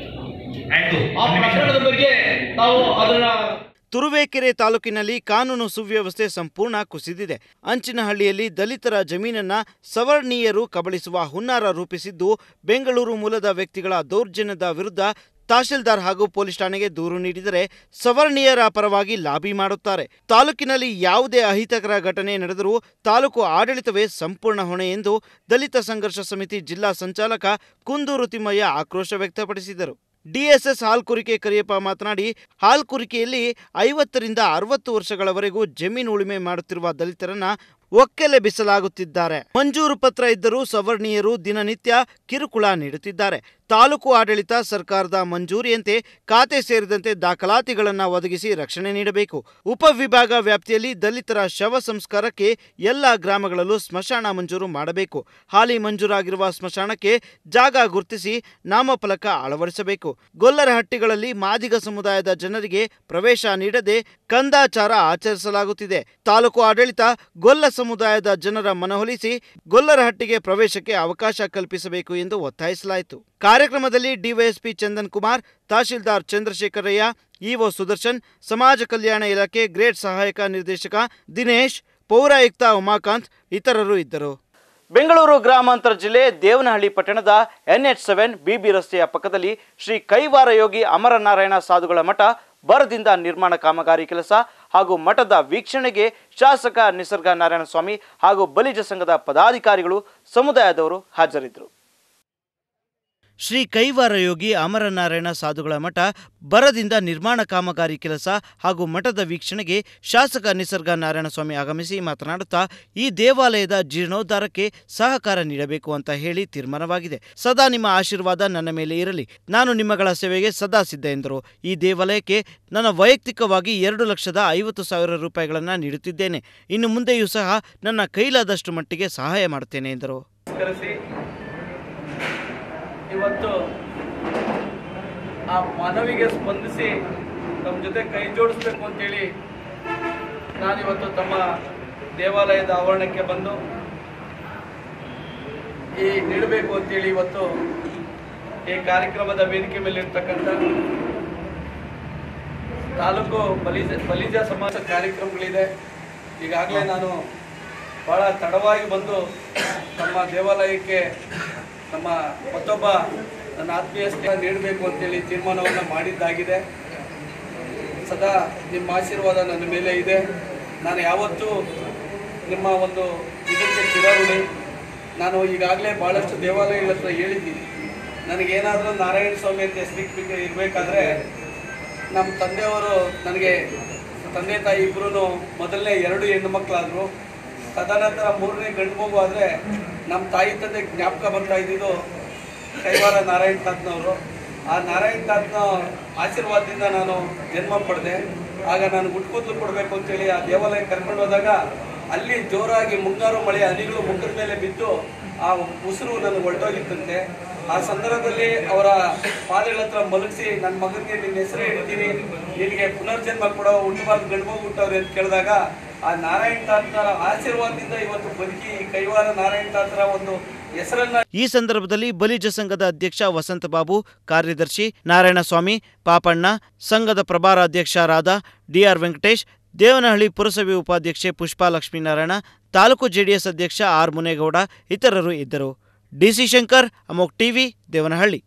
ಆ ಪ್ರಕರಣದ ಬಗ್ಗೆ ತಾವು ಅದನ್ನ ತುರುವೇಕೆರೆ ತಾಲೂಕಿನಲ್ಲಿ ಕಾನೂನು ಸುವ್ಯವಸ್ಥೆ ಸಂಪೂರ್ಣ ಕುಸಿದಿದೆ ಅಂಚಿನಹಳ್ಳಿಯಲ್ಲಿ ದಲಿತರ ಜಮೀನನ್ನ ಸವರ್ಣೀಯರು ಕಬಳಿಸುವ ಹುನ್ನಾರ ರೂಪಿಸಿದ್ದು ಬೆಂಗಳೂರು ಮೂಲದ ವ್ಯಕ್ತಿಗಳ ದೌರ್ಜನ್ಯದ ವಿರುದ್ಧ ತಹಶೀಲ್ದಾರ್ ಹಾಗೂ ಪೊಲೀಸ್ ಠಾಣೆಗೆ ದೂರು ನೀಡಿದರೆ ಸವರ್ಣೀಯರ ಪರವಾಗಿ ಲಾಬಿ ಮಾಡುತ್ತಾರೆ ತಾಲೂಕಿನಲ್ಲಿ ಯಾವುದೇ ಅಹಿತಕರ ಘಟನೆ ನಡೆದರೂ ತಾಲೂಕು ಆಡಳಿತವೇ ಸಂಪೂರ್ಣ ಹೊಣೆ ಎಂದು ದಲಿತ ಸಂಘರ್ಷ ಸಮಿತಿ ಜಿಲ್ಲಾ ಸಂಚಾಲಕ ಕುಂದೂರು ತಿಮ್ಮಯ್ಯ ಆಕ್ರೋಶ ವ್ಯಕ್ತಪಡಿಸಿದರು ಡಿಎಸ್ಎಸ್ ಹಾಲ್ಕುರಿಕೆ ಕರಿಯಪ್ಪ ಮಾತನಾಡಿ ಹಾಲ್ಕುರಿಕೆಯಲ್ಲಿ ಐವತ್ತರಿಂದ ಅರವತ್ತು ವರ್ಷಗಳವರೆಗೂ ಜಮೀನು ಉಳುಮೆ ಮಾಡುತ್ತಿರುವ ದಲಿತರನ್ನ ಒಕ್ಕೆಲೆಬಿಸಲಾಗುತ್ತಿದ್ದಾರೆ ಮಂಜೂರು ಪತ್ರ ಇದ್ದರೂ ಸವರ್ಣೀಯರು ದಿನನಿತ್ಯ ಕಿರುಕುಳ ನೀಡುತ್ತಿದ್ದಾರೆ ತಾಲೂಕು ಆಡಳಿತ ಸರ್ಕಾರದ ಮಂಜೂರಿಯಂತೆ ಖಾತೆ ಸೇರಿದಂತೆ ದಾಖಲಾತಿಗಳನ್ನು ಒದಗಿಸಿ ರಕ್ಷಣೆ ನೀಡಬೇಕು ಉಪವಿಭಾಗ ವ್ಯಾಪ್ತಿಯಲ್ಲಿ ದಲಿತರ ಶವ ಸಂಸ್ಕಾರಕ್ಕೆ ಎಲ್ಲ ಗ್ರಾಮಗಳಲ್ಲೂ ಸ್ಮಶಾನ ಮಂಜೂರು ಮಾಡಬೇಕು ಹಾಲಿ ಮಂಜೂರಾಗಿರುವ ಸ್ಮಶಾನಕ್ಕೆ ಜಾಗ ಗುರುತಿಸಿ ನಾಮಫಲಕ ಅಳವಡಿಸಬೇಕು ಗೊಲ್ಲರಹಟ್ಟಿಗಳಲ್ಲಿ ಮಾದಿಗ ಸಮುದಾಯದ ಜನರಿಗೆ ಪ್ರವೇಶ ನೀಡದೆ ಕಂದಾಚಾರ ಆಚರಿಸಲಾಗುತ್ತಿದೆ ತಾಲೂಕು ಆಡಳಿತ ಗೊಲ್ಲ ಸಮುದಾಯದ ಜನರ ಮನವೊಲಿಸಿ ಗೊಲ್ಲರಹಟ್ಟಿಗೆ ಪ್ರವೇಶಕ್ಕೆ ಅವಕಾಶ ಕಲ್ಪಿಸಬೇಕು ಎಂದು ಒತ್ತಾಯಿಸಲಾಯಿತು ಕಾರ್ಯಕ್ರಮದಲ್ಲಿ ಡಿವೈಎಸ್ಪಿ ಚಂದನ್ ಕುಮಾರ್ ತಹಶೀಲ್ದಾರ್ ಚಂದ್ರಶೇಖರಯ್ಯ ಇಒ ಸುದರ್ಶನ್ ಸಮಾಜ ಕಲ್ಯಾಣ ಇಲಾಖೆ ಗ್ರೇಡ್ ಸಹಾಯಕ ನಿರ್ದೇಶಕ ದಿನೇಶ್ ಪೌರಾಯುಕ್ತ ಉಮಾಕಾಂತ್ ಇತರರು ಇದ್ದರು ಬೆಂಗಳೂರು ಗ್ರಾಮಾಂತರ ಜಿಲ್ಲೆ ದೇವನಹಳ್ಳಿ ಪಟ್ಟಣದ ಎನ್ಎಚ್ ಸೆವೆನ್ ಬಿಬಿ ರಸ್ತೆಯ ಪಕ್ಕದಲ್ಲಿ ಶ್ರೀ ಕೈವಾರ ಯೋಗಿ ಅಮರನಾರಾಯಣ ಸಾಧುಗಳ ಮಠ ಬರದಿಂದ ನಿರ್ಮಾಣ ಕಾಮಗಾರಿ ಕೆಲಸ ಹಾಗೂ ಮಠದ ವೀಕ್ಷಣೆಗೆ ಶಾಸಕ ನಿಸರ್ಗ ನಾರಾಯಣ ಸ್ವಾಮಿ ಹಾಗೂ ಬಲಿಜ ಸಂಘದ ಪದಾಧಿಕಾರಿಗಳು ಸಮುದಾಯದವರು ಹಾಜರಿದ್ದರು ಶ್ರೀ ಕೈವಾರ ಯೋಗಿ ಅಮರನಾರಾಯಣ ಸಾಧುಗಳ ಮಠ ಬರದಿಂದ ನಿರ್ಮಾಣ ಕಾಮಗಾರಿ ಕೆಲಸ ಹಾಗೂ ಮಠದ ವೀಕ್ಷಣೆಗೆ ಶಾಸಕ ನಿಸರ್ಗ ನಾರಾಯಣಸ್ವಾಮಿ ಆಗಮಿಸಿ ಮಾತನಾಡುತ್ತಾ ಈ ದೇವಾಲಯದ ಜೀರ್ಣೋದ್ಧಾರಕ್ಕೆ ಸಹಕಾರ ನೀಡಬೇಕು ಅಂತ ಹೇಳಿ ತೀರ್ಮಾನವಾಗಿದೆ ಸದಾ ನಿಮ್ಮ ಆಶೀರ್ವಾದ ನನ್ನ ಮೇಲೆ ಇರಲಿ ನಾನು ನಿಮ್ಮಗಳ ಸೇವೆಗೆ ಸದಾ ಸಿದ್ಧ ಎಂದರು ಈ ದೇವಾಲಯಕ್ಕೆ ನನ್ನ ವೈಯಕ್ತಿಕವಾಗಿ ಎರಡು ಲಕ್ಷದ ಐವತ್ತು ಸಾವಿರ ರೂಪಾಯಿಗಳನ್ನು ನೀಡುತ್ತಿದ್ದೇನೆ ಇನ್ನು ಮುಂದೆಯೂ ಸಹ ನನ್ನ ಕೈಲಾದಷ್ಟು ಮಟ್ಟಿಗೆ ಸಹಾಯ ಮಾಡುತ್ತೇನೆ ಎಂದರು ನಮಸ್ಕರಿಸಿ ಇವತ್ತು ಆ ಮನವಿಗೆ ಸ್ಪಂದಿಸಿ ನಮ್ಮ ಜೊತೆ ಕೈ ಜೋಡಿಸ್ಬೇಕು ಅಂತೇಳಿ ನಾನಿವತ್ತು ತಮ್ಮ ದೇವಾಲಯದ ಆವರಣಕ್ಕೆ ಬಂದು ಈ ನೀಡಬೇಕು ಅಂತೇಳಿ ಇವತ್ತು ಈ ಕಾರ್ಯಕ್ರಮದ ವೇದಿಕೆ ಮೇಲೆ ಇರ್ತಕ್ಕಂಥ ತಾಲೂಕು ಬಲಿಜ ಬಲಿಜ ಸಮಾಜ ಕಾರ್ಯಕ್ರಮಗಳಿದೆ ಈಗಾಗಲೇ ನಾನು ಭಾಳ ತಡವಾಗಿ ಬಂದು ನಮ್ಮ ದೇವಾಲಯಕ್ಕೆ ನಮ್ಮ ಮತ್ತೊಬ್ಬ ನನ್ನ ಆತ್ಮೀಯ ಸ್ನೇಹ ನೀಡಬೇಕು ಅಂತೇಳಿ ತೀರ್ಮಾನವನ್ನು ಮಾಡಿದ್ದಾಗಿದೆ ಸದಾ ನಿಮ್ಮ ಆಶೀರ್ವಾದ ನನ್ನ ಮೇಲೆ ಇದೆ ನಾನು ಯಾವತ್ತೂ ನಿಮ್ಮ ಒಂದು ಇದಕ್ಕೆ ಚಿರಋಣಿ ನಾನು ಈಗಾಗಲೇ ಭಾಳಷ್ಟು ದೇವಾಲಯಗಳ ಹತ್ರ ಹೇಳಿದ್ದೀನಿ ನನಗೇನಾದರೂ ನಾರಾಯಣ ಸ್ವಾಮಿ ಅಂತ ಹೆಸರಿಗೆ ಇರಬೇಕಾದ್ರೆ ನಮ್ಮ ತಂದೆಯವರು ನನಗೆ ತಂದೆ ತಾಯಿ ಇಬ್ಬರೂ ಮೊದಲನೇ ಎರಡು ಹೆಣ್ಣು ಮಕ್ಕಳಾದರು ತದನಂತರ ಮೂರನೇ ಗಂಡು ಮಗು ಆದರೆ ನಮ್ಮ ತಾಯಿ ತಂದೆ ಜ್ಞಾಪಕ ಬರ್ತಾ ಇದ್ದಿದ್ದು ಕೈವಾರ ನಾರಾಯಣ ತಾತನವರು ಆ ನಾರಾಯಣ ತಾತನ ಆಶೀರ್ವಾದದಿಂದ ನಾನು ಜನ್ಮ ಪಡೆದೆ ಆಗ ನಾನು ಗುಟ್ಕೂದಲು ಕೊಡಬೇಕು ಅಂತೇಳಿ ಆ ದೇವಾಲಯ ಕರ್ಕೊಂಡು ಹೋದಾಗ ಅಲ್ಲಿ ಜೋರಾಗಿ ಮುಂಗಾರು ಮಳೆ ಹನಿಗಳು ಮುಖದ ಮೇಲೆ ಬಿದ್ದು ಆ ಉಸಿರು ನನಗೆ ಹೊರಟೋಗಿತ್ತಂತೆ ಆ ಸಂದರ್ಭದಲ್ಲಿ ಅವರ ಪಾದಗಳ ಹತ್ರ ಮಲಗಿಸಿ ನನ್ನ ಮಗನಿಗೆ ನಿನ್ನ ಹೆಸರು ಹಿಡಿತೀನಿ ನಿನಗೆ ಪುನರ್ಜನ್ಮ ಕೊಡೋ ಹುಟ್ಟಬಾರ್ದು ಗಂಡು ಮಗು ಹುಟ್ಟವ್ರೆ ಅಂತ ಕೇಳಿದಾಗ ಆ ನಾರಾಯಣ ತಾತರ ಆಶೀರ್ವಾದದಿಂದ ಇವತ್ತು ಬದುಕಿ ಈ ಕೈವಾರ ನಾರಾಯಣ ತಾತರ ಒಂದು ಹೆಸರನ್ನ ಈ ಸಂದರ್ಭದಲ್ಲಿ ಬಲಿಜ ಸಂಘದ ಅಧ್ಯಕ್ಷ ವಸಂತ ಬಾಬು ಕಾರ್ಯದರ್ಶಿ ನಾರಾಯಣಸ್ವಾಮಿ ಪಾಪಣ್ಣ ಸಂಘದ ಪ್ರಭಾರ ಅಧ್ಯಕ್ಷರಾದ ಡಿಆರ್ ವೆಂಕಟೇಶ್ ದೇವನಹಳ್ಳಿ ಪುರಸಭೆ ಉಪಾಧ್ಯಕ್ಷೆ ಪುಷ್ಪಾ ಲಕ್ಷ್ಮೀನಾರಾಯಣ ತಾಲೂಕು ಜೆಡಿಎಸ್ ಅಧ್ಯಕ್ಷ ಆರ್ ಮುನೇಗೌಡ ಇತರರು ಇದ್ದರು ಡಿಸಿ ಶಂಕರ್ ಅಮೋಕ್ ಟಿವಿ ದೇವನಹಳ್ಳಿ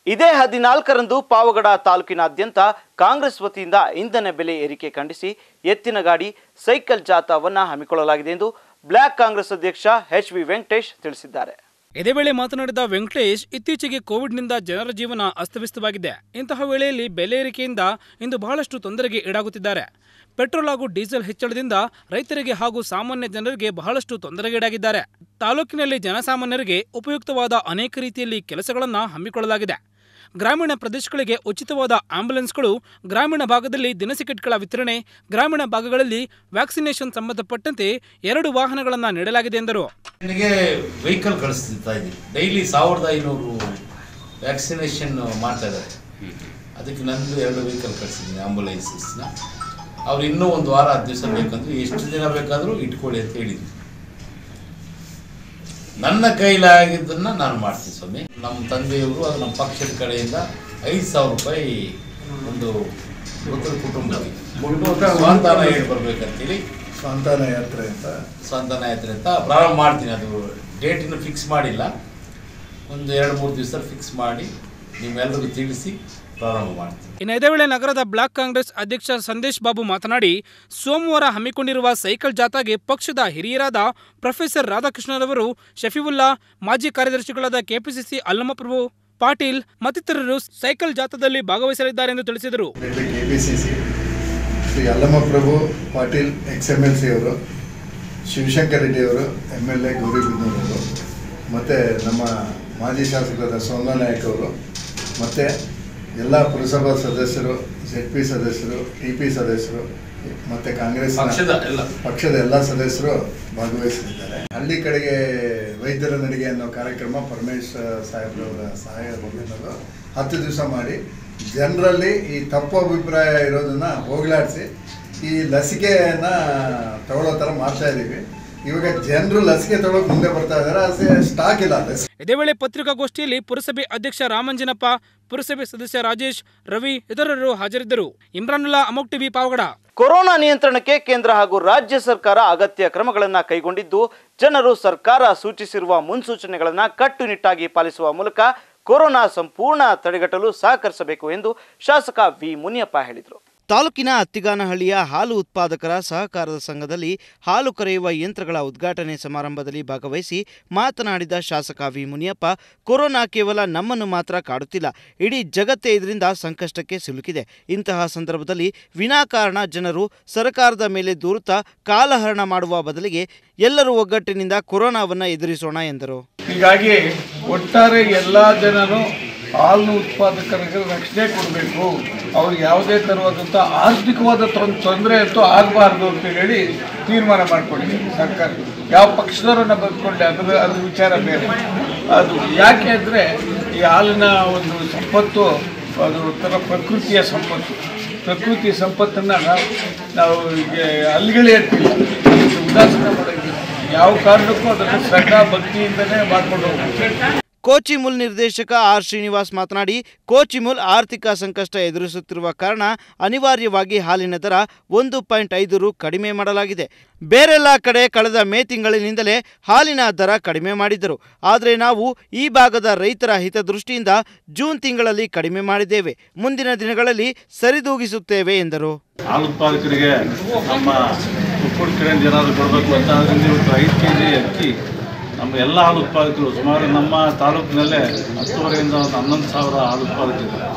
ಇದೇ ಹದಿನಾಲ್ಕರಂದು ಪಾವಗಡ ತಾಲೂಕಿನಾದ್ಯಂತ ಕಾಂಗ್ರೆಸ್ ವತಿಯಿಂದ ಇಂಧನ ಬೆಲೆ ಏರಿಕೆ ಖಂಡಿಸಿ ಎತ್ತಿನ ಗಾಡಿ ಸೈಕಲ್ ಜಾಥಾವನ್ನ ಹಮ್ಮಿಕೊಳ್ಳಲಾಗಿದೆ ಎಂದು ಬ್ಲಾಕ್ ಕಾಂಗ್ರೆಸ್ ಅಧ್ಯಕ್ಷ ಎಚ್ ವಿ ವೆಂಕಟೇಶ್ ತಿಳಿಸಿದ್ದಾರೆ ಇದೇ ವೇಳೆ ಮಾತನಾಡಿದ ವೆಂಕಟೇಶ್ ಇತ್ತೀಚೆಗೆ ಕೋವಿಡ್ನಿಂದ ಜನರ ಜೀವನ ಅಸ್ತವ್ಯಸ್ತವಾಗಿದೆ ಇಂತಹ ವೇಳೆಯಲ್ಲಿ ಬೆಲೆ ಏರಿಕೆಯಿಂದ ಇಂದು ಬಹಳಷ್ಟು ತೊಂದರೆಗೆ ಈಡಾಗುತ್ತಿದ್ದಾರೆ ಪೆಟ್ರೋಲ್ ಹಾಗೂ ಡೀಸೆಲ್ ಹೆಚ್ಚಳದಿಂದ ರೈತರಿಗೆ ಹಾಗೂ ಸಾಮಾನ್ಯ ಜನರಿಗೆ ಬಹಳಷ್ಟು ತೊಂದರೆಗೀಡಾಗಿದ್ದಾರೆ ತಾಲೂಕಿನಲ್ಲಿ ಜನಸಾಮಾನ್ಯರಿಗೆ ಉಪಯುಕ್ತವಾದ ಅನೇಕ ರೀತಿಯಲ್ಲಿ ಕೆಲಸಗಳನ್ನು ಹಮ್ಮಿಕೊಳ್ಳಲಾಗಿದೆ ಗ್ರಾಮೀಣ ಪ್ರದೇಶಗಳಿಗೆ ಉಚಿತವಾದ ಆಂಬ್ಯುಲೆನ್ಸ್ಗಳು ಗ್ರಾಮೀಣ ಭಾಗದಲ್ಲಿ ದಿನಸಿ ಕಿಟ್ಗಳ ವಿತರಣೆ ಗ್ರಾಮೀಣ ಭಾಗಗಳಲ್ಲಿ ವ್ಯಾಕ್ಸಿನೇಷನ್ ಸಂಬಂಧಪಟ್ಟಂತೆ ಎರಡು ವಾಹನಗಳನ್ನು ನೀಡಲಾಗಿದೆ ಎಂದರು ನನಗೆ ವೆಹಿಕಲ್ ಕಳಿಸ್ತಾ ಇದ್ದೀವಿ ಡೈಲಿ ಸಾವಿರದ ಐನೂರು ವ್ಯಾಕ್ಸಿನೇಷನ್ ಮಾಡ್ತಾ ಇದ್ದಾರೆ ಅದಕ್ಕೆ ನಂದು ಎರಡು ವೆಹಿಕಲ್ ಕಳಿಸಿದ್ದೀನಿ ಆಂಬುಲೆನ್ಸಸ್ನ ಅವ್ರು ಇನ್ನೂ ಒಂದು ವಾರ ಹತ್ತು ದಿವಸ ಬೇಕಂದ್ರೆ ಎಷ್ಟು ದಿನ ಬೇಕಾದರೂ ಇಟ್ಕೊಳ್ಳಿ ಅಂತ ಹೇಳಿದ್ವಿ ನನ್ನ ಕೈಲಾಗಿದ್ದನ್ನು ನಾನು ಮಾಡ್ತೀನಿ ಸ್ವಾಮಿ ನಮ್ಮ ತಂದೆಯವರು ಅದು ನಮ್ಮ ಪಕ್ಷದ ಕಡೆಯಿಂದ ಐದು ಸಾವಿರ ರೂಪಾಯಿ ಒಂದು ಮೃತರ ಕುಟುಂಬಕ್ಕೆ ಸ್ವಂತಾನ ಹೇಳಿ ಬರ್ಬೇಕಂತೇಳಿ ಸಂತಾನ ಯಾತ್ರೆ ಅಂತ ಸ್ವಂತಾನ ಯಾತ್ರೆ ಅಂತ ಪ್ರಾರಂಭ ಮಾಡ್ತೀನಿ ಅದು ಡೇಟ್ ಇನ್ನು ಫಿಕ್ಸ್ ಮಾಡಿಲ್ಲ ಒಂದು ಎರಡು ಮೂರು ದಿವಸ ಫಿಕ್ಸ್ ಮಾಡಿ ನಿಮ್ಮೆಲ್ಲರಿಗೂ ತಿಳಿಸಿ ಪ್ರಾರಂಭ ಮಾಡ್ತೀನಿ ಇನ್ನು ಇದೇ ವೇಳೆ ನಗರದ ಬ್ಲಾಕ್ ಕಾಂಗ್ರೆಸ್ ಅಧ್ಯಕ್ಷ ಸಂದೇಶ್ ಬಾಬು ಮಾತನಾಡಿ ಸೋಮವಾರ ಹಮ್ಮಿಕೊಂಡಿರುವ ಸೈಕಲ್ ಜಾಥಾಗೆ ಪಕ್ಷದ ಹಿರಿಯರಾದ ಪ್ರೊಫೆಸರ್ ರಾಧಾಕೃಷ್ಣರವರು ಶಫೀವುಲ್ಲಾ ಮಾಜಿ ಕಾರ್ಯದರ್ಶಿಗಳಾದ ಕೆಪಿಸಿಸಿ ಅಲ್ಲಮಪ್ರಭು ಪಾಟೀಲ್ ಮತ್ತಿತರರು ಸೈಕಲ್ ಜಾಥಾದಲ್ಲಿ ಭಾಗವಹಿಸಲಿದ್ದಾರೆ ಎಂದು ತಿಳಿಸಿದರು K P C C Shri Allamaprabhu Patil ex M L C ಅವರು ಶಿವಶಂಕರ್ ರೆಡ್ಡಿ ಅವರು ಎಮ್ ಎಲ್ ಎ ಗೌರಿಬಿದನೂರವರು ಮತ್ತು ನಮ್ಮ ಮಾಜಿ ಶಾಸಕರಾದ ಸೋಮಾ ನಾಯಕ್ ಅವರು ಮತ್ತು ಎಲ್ಲ ಪುರಸಭಾ ಸದಸ್ಯರು ಜೆಡ್ ಪಿ ಸದಸ್ಯರು ಟಿ ಪಿ ಸದಸ್ಯರು ಮತ್ತು ಕಾಂಗ್ರೆಸ್ ಪಕ್ಷದ ಎಲ್ಲ. ಪಕ್ಷದ ಎಲ್ಲ ಸದಸ್ಯರು ಭಾಗವಹಿಸಲಿದ್ದಾರೆ ಹಳ್ಳಿ ಕಡೆಗೆ ವೈದ್ಯರ ನಡಿಗೆ ಅನ್ನೋ ಕಾರ್ಯಕ್ರಮ ಪರಮೇಶ್ ಸಾಹೇಬ್ರವರ ಸಹಾಯದಿಂದ ಹತ್ತು ದಿವಸ ಮಾಡಿ ಜನರಲ್ಲಿ ಈ ತಪ್ಪು ಅಭಿಪ್ರಾಯ ಇರೋದನ್ನ ಹೋಗಲಾಡಿಸಿ ಈ ಲಸಿಕೆಯನ್ನ ತಗೊಳ್ಳೋ ಥರ ಮಾಡ್ತಾ ಇದ್ದೀವಿ ಇವಾಗ ಜನರು ಲಸಿಕೆ ತಗೊಳ್ಳೋಕೆ ಮುಂದೆ ಬರ್ತಾ ಇದ್ದಾರೆ ಅದೇ ಸ್ಟಾಕ್ ಇಲ್ಲ ಲಸಿಕೆ ಇದೇ ವೇಳೆ ಪತ್ರಿಕಾಗೋಷ್ಠಿಯಲ್ಲಿ ಪುರಸಭೆ ಅಧ್ಯಕ್ಷ ರಾಮಂಜನಪ್ಪ ಪುರಸಭೆ ಸದಸ್ಯ ರಾಜೇಶ್ ರವಿ ಇತರರು ಹಾಜರಿದ್ದರು ಇಮ್ರಾನುಲ್ಲಾ ಅಮೋಕ್ ಟಿವಿ ಪಾವಗಡ ಕೊರೋನಾ ನಿಯಂತ್ರಣಕ್ಕೆ ಕೇಂದ್ರ ಹಾಗೂ ರಾಜ್ಯ ಸರ್ಕಾರ ಅಗತ್ಯ ಕ್ರಮಗಳನ್ನು ಕೈಗೊಂಡಿದ್ದು ಜನರು ಸರ್ಕಾರ ಸೂಚಿಸಿರುವ ಮುನ್ಸೂಚನೆಗಳನ್ನು ಕಟ್ಟುನಿಟ್ಟಾಗಿ ಪಾಲಿಸುವ ಮೂಲಕ ಕೊರೋನಾ ಸಂಪೂರ್ಣ ತಡೆಗಟ್ಟಲು ಸಹಕರಿಸಬೇಕು ಎಂದು ಶಾಸಕ ವಿ ಮುನಿಯಪ್ಪ ಹೇಳಿದರು ತಾಲೂಕಿನ ಅತ್ತಿಗಾನಹಳ್ಳಿಯ ಹಾಲು ಉತ್ಪಾದಕರ ಸಹಕಾರದ ಸಂಘದಲ್ಲಿ ಹಾಲು ಕರೆಯುವ ಯಂತ್ರಗಳ ಉದ್ಘಾಟನೆ ಸಮಾರಂಭದಲ್ಲಿ ಭಾಗವಹಿಸಿ ಮಾತನಾಡಿದ ಶಾಸಕ ವಿ ಮುನಿಯಪ್ಪ ಕೊರೋನಾ ಕೇವಲ ನಮ್ಮನ್ನು ಮಾತ್ರ ಕಾಡುತ್ತಿಲ್ಲ ಇಡೀ ಜಗತ್ತೇ ಇದರಿಂದ ಸಂಕಷ್ಟಕ್ಕೆ ಸಿಲುಕಿದೆ ಇಂತಹ ಸಂದರ್ಭದಲ್ಲಿ ವಿನಾಕಾರಣ ಜನರು ಸರ್ಕಾರದ ಮೇಲೆ ದೂರುತ್ತಾ ಕಾಲಹರಣ ಮಾಡುವ ಬದಲಿಗೆ ಎಲ್ಲರೂ ಒಗ್ಗಟ್ಟಿನಿಂದ ಕೊರೋನಾವನ್ನು ಎದುರಿಸೋಣ ಎಂದರು ಹೀಗಾಗಿ ಒಟ್ಟಾರೆ ಎಲ್ಲ ಜನರು ಹಾಲು ಉತ್ಪಾದಕರಿಗೆ ರಕ್ಷಣೆ ಕೊಡಬೇಕು ಅವ್ರಿಗೆ ಯಾವುದೇ ಥರವಾದಂಥ ಆರ್ಥಿಕವಾದ ತೊಂದ್- ತೊಂದರೆ ಅಂತೂ ಆಗಬಾರ್ದು ಅಂತ ಹೇಳಿ ತೀರ್ಮಾನ ಮಾಡ್ಕೊಂಡಿದ್ದೀವಿ ಸರ್ಕಾರ ಯಾವ ಪಕ್ಷದವರನ್ನ ಬದುಕೊಳ್ಳಿ ಅದ್ರ ಅದ್ರ ವಿಚಾರ ಬೇರೆ ಅದು ಯಾಕೆ ಅಂದರೆ ಈ ಹಾಲಿನ ಒಂದು ಸಂಪತ್ತು ಅದು ಒಂಥರ ಪ್ರಕೃತಿಯ ಸಂಪತ್ತು ಪ್ರಕೃತಿ ಸಂಪತ್ತನ್ನು ನಾವು ಈಗ ಅಲ್ಲಿಗಳೇ ಇರ್ತಿಲ್ಲ ಉದಾಸೀನ ಮಾಡೋಂಗಿಲ್ಲ ಯಾವ ಕಾರಣಕ್ಕೂ ಅದನ್ನು ಶ್ರದ್ಧಾ ಭಕ್ತಿಯಿಂದನೇ ಮಾಡ್ಕೊಂಡು ಹೋಗ್ಬೇಕು ಕೋಚಿಮುಲ್ ನಿರ್ದೇಶಕ ಆರ್ ಶ್ರೀನಿವಾಸ್ ಮಾತನಾಡಿ ಕೋಚಿಮುಲ್ ಆರ್ಥಿಕ ಸಂಕಷ್ಟ ಎದುರಿಸುತ್ತಿರುವ ಕಾರಣ ಅನಿವಾರ್ಯವಾಗಿ ಹಾಲಿನ ದರ ಒಂದು ಪಾಯಿಂಟ್ ಐದು ರು ಕಡಿಮೆ ಮಾಡಲಾಗಿದೆ ಬೇರೆಲ್ಲ ಕಡೆ ಕಳೆದ ಮೇ ತಿಂಗಳಿನಿಂದಲೇ ಹಾಲಿನ ದರ ಕಡಿಮೆ ಮಾಡಿದ್ದರು ಆದರೆ ನಾವು ಈ ಭಾಗದ ರೈತರ ಹಿತದೃಷ್ಟಿಯಿಂದ ಜೂನ್ ತಿಂಗಳಲ್ಲಿ ಕಡಿಮೆ ಮಾಡಿದ್ದೇವೆ ಮುಂದಿನ ದಿನಗಳಲ್ಲಿ ಸರಿದೂಗಿಸುತ್ತೇವೆ ಎಂದರು ಹಾಲು ಉತ್ಪಾದಕರಿಗೆ ನಮ್ಮ ಒಕ್ಕೂಟ ಕಡೆಯಿಂದ ಏನಾದರೂ ಕೊಡಬೇಕು ಅಂತ ಅದರಿಂದ ಇವತ್ತು ಐದು ಕೆ ಜಿ ಅಕ್ಕಿ ನಮ್ಮ ಎಲ್ಲ ಹಾಲು ಉತ್ಪಾದಕರು ಸುಮಾರು ನಮ್ಮ ತಾಲೂಕಿನಲ್ಲೇ ಹತ್ತುವರೆಯಿಂದ ಒಂದು ಹನ್ನೊಂದು ಸಾವಿರ ಹಾಲು ಉತ್ಪಾದಕರಿದ್ದಾರೆ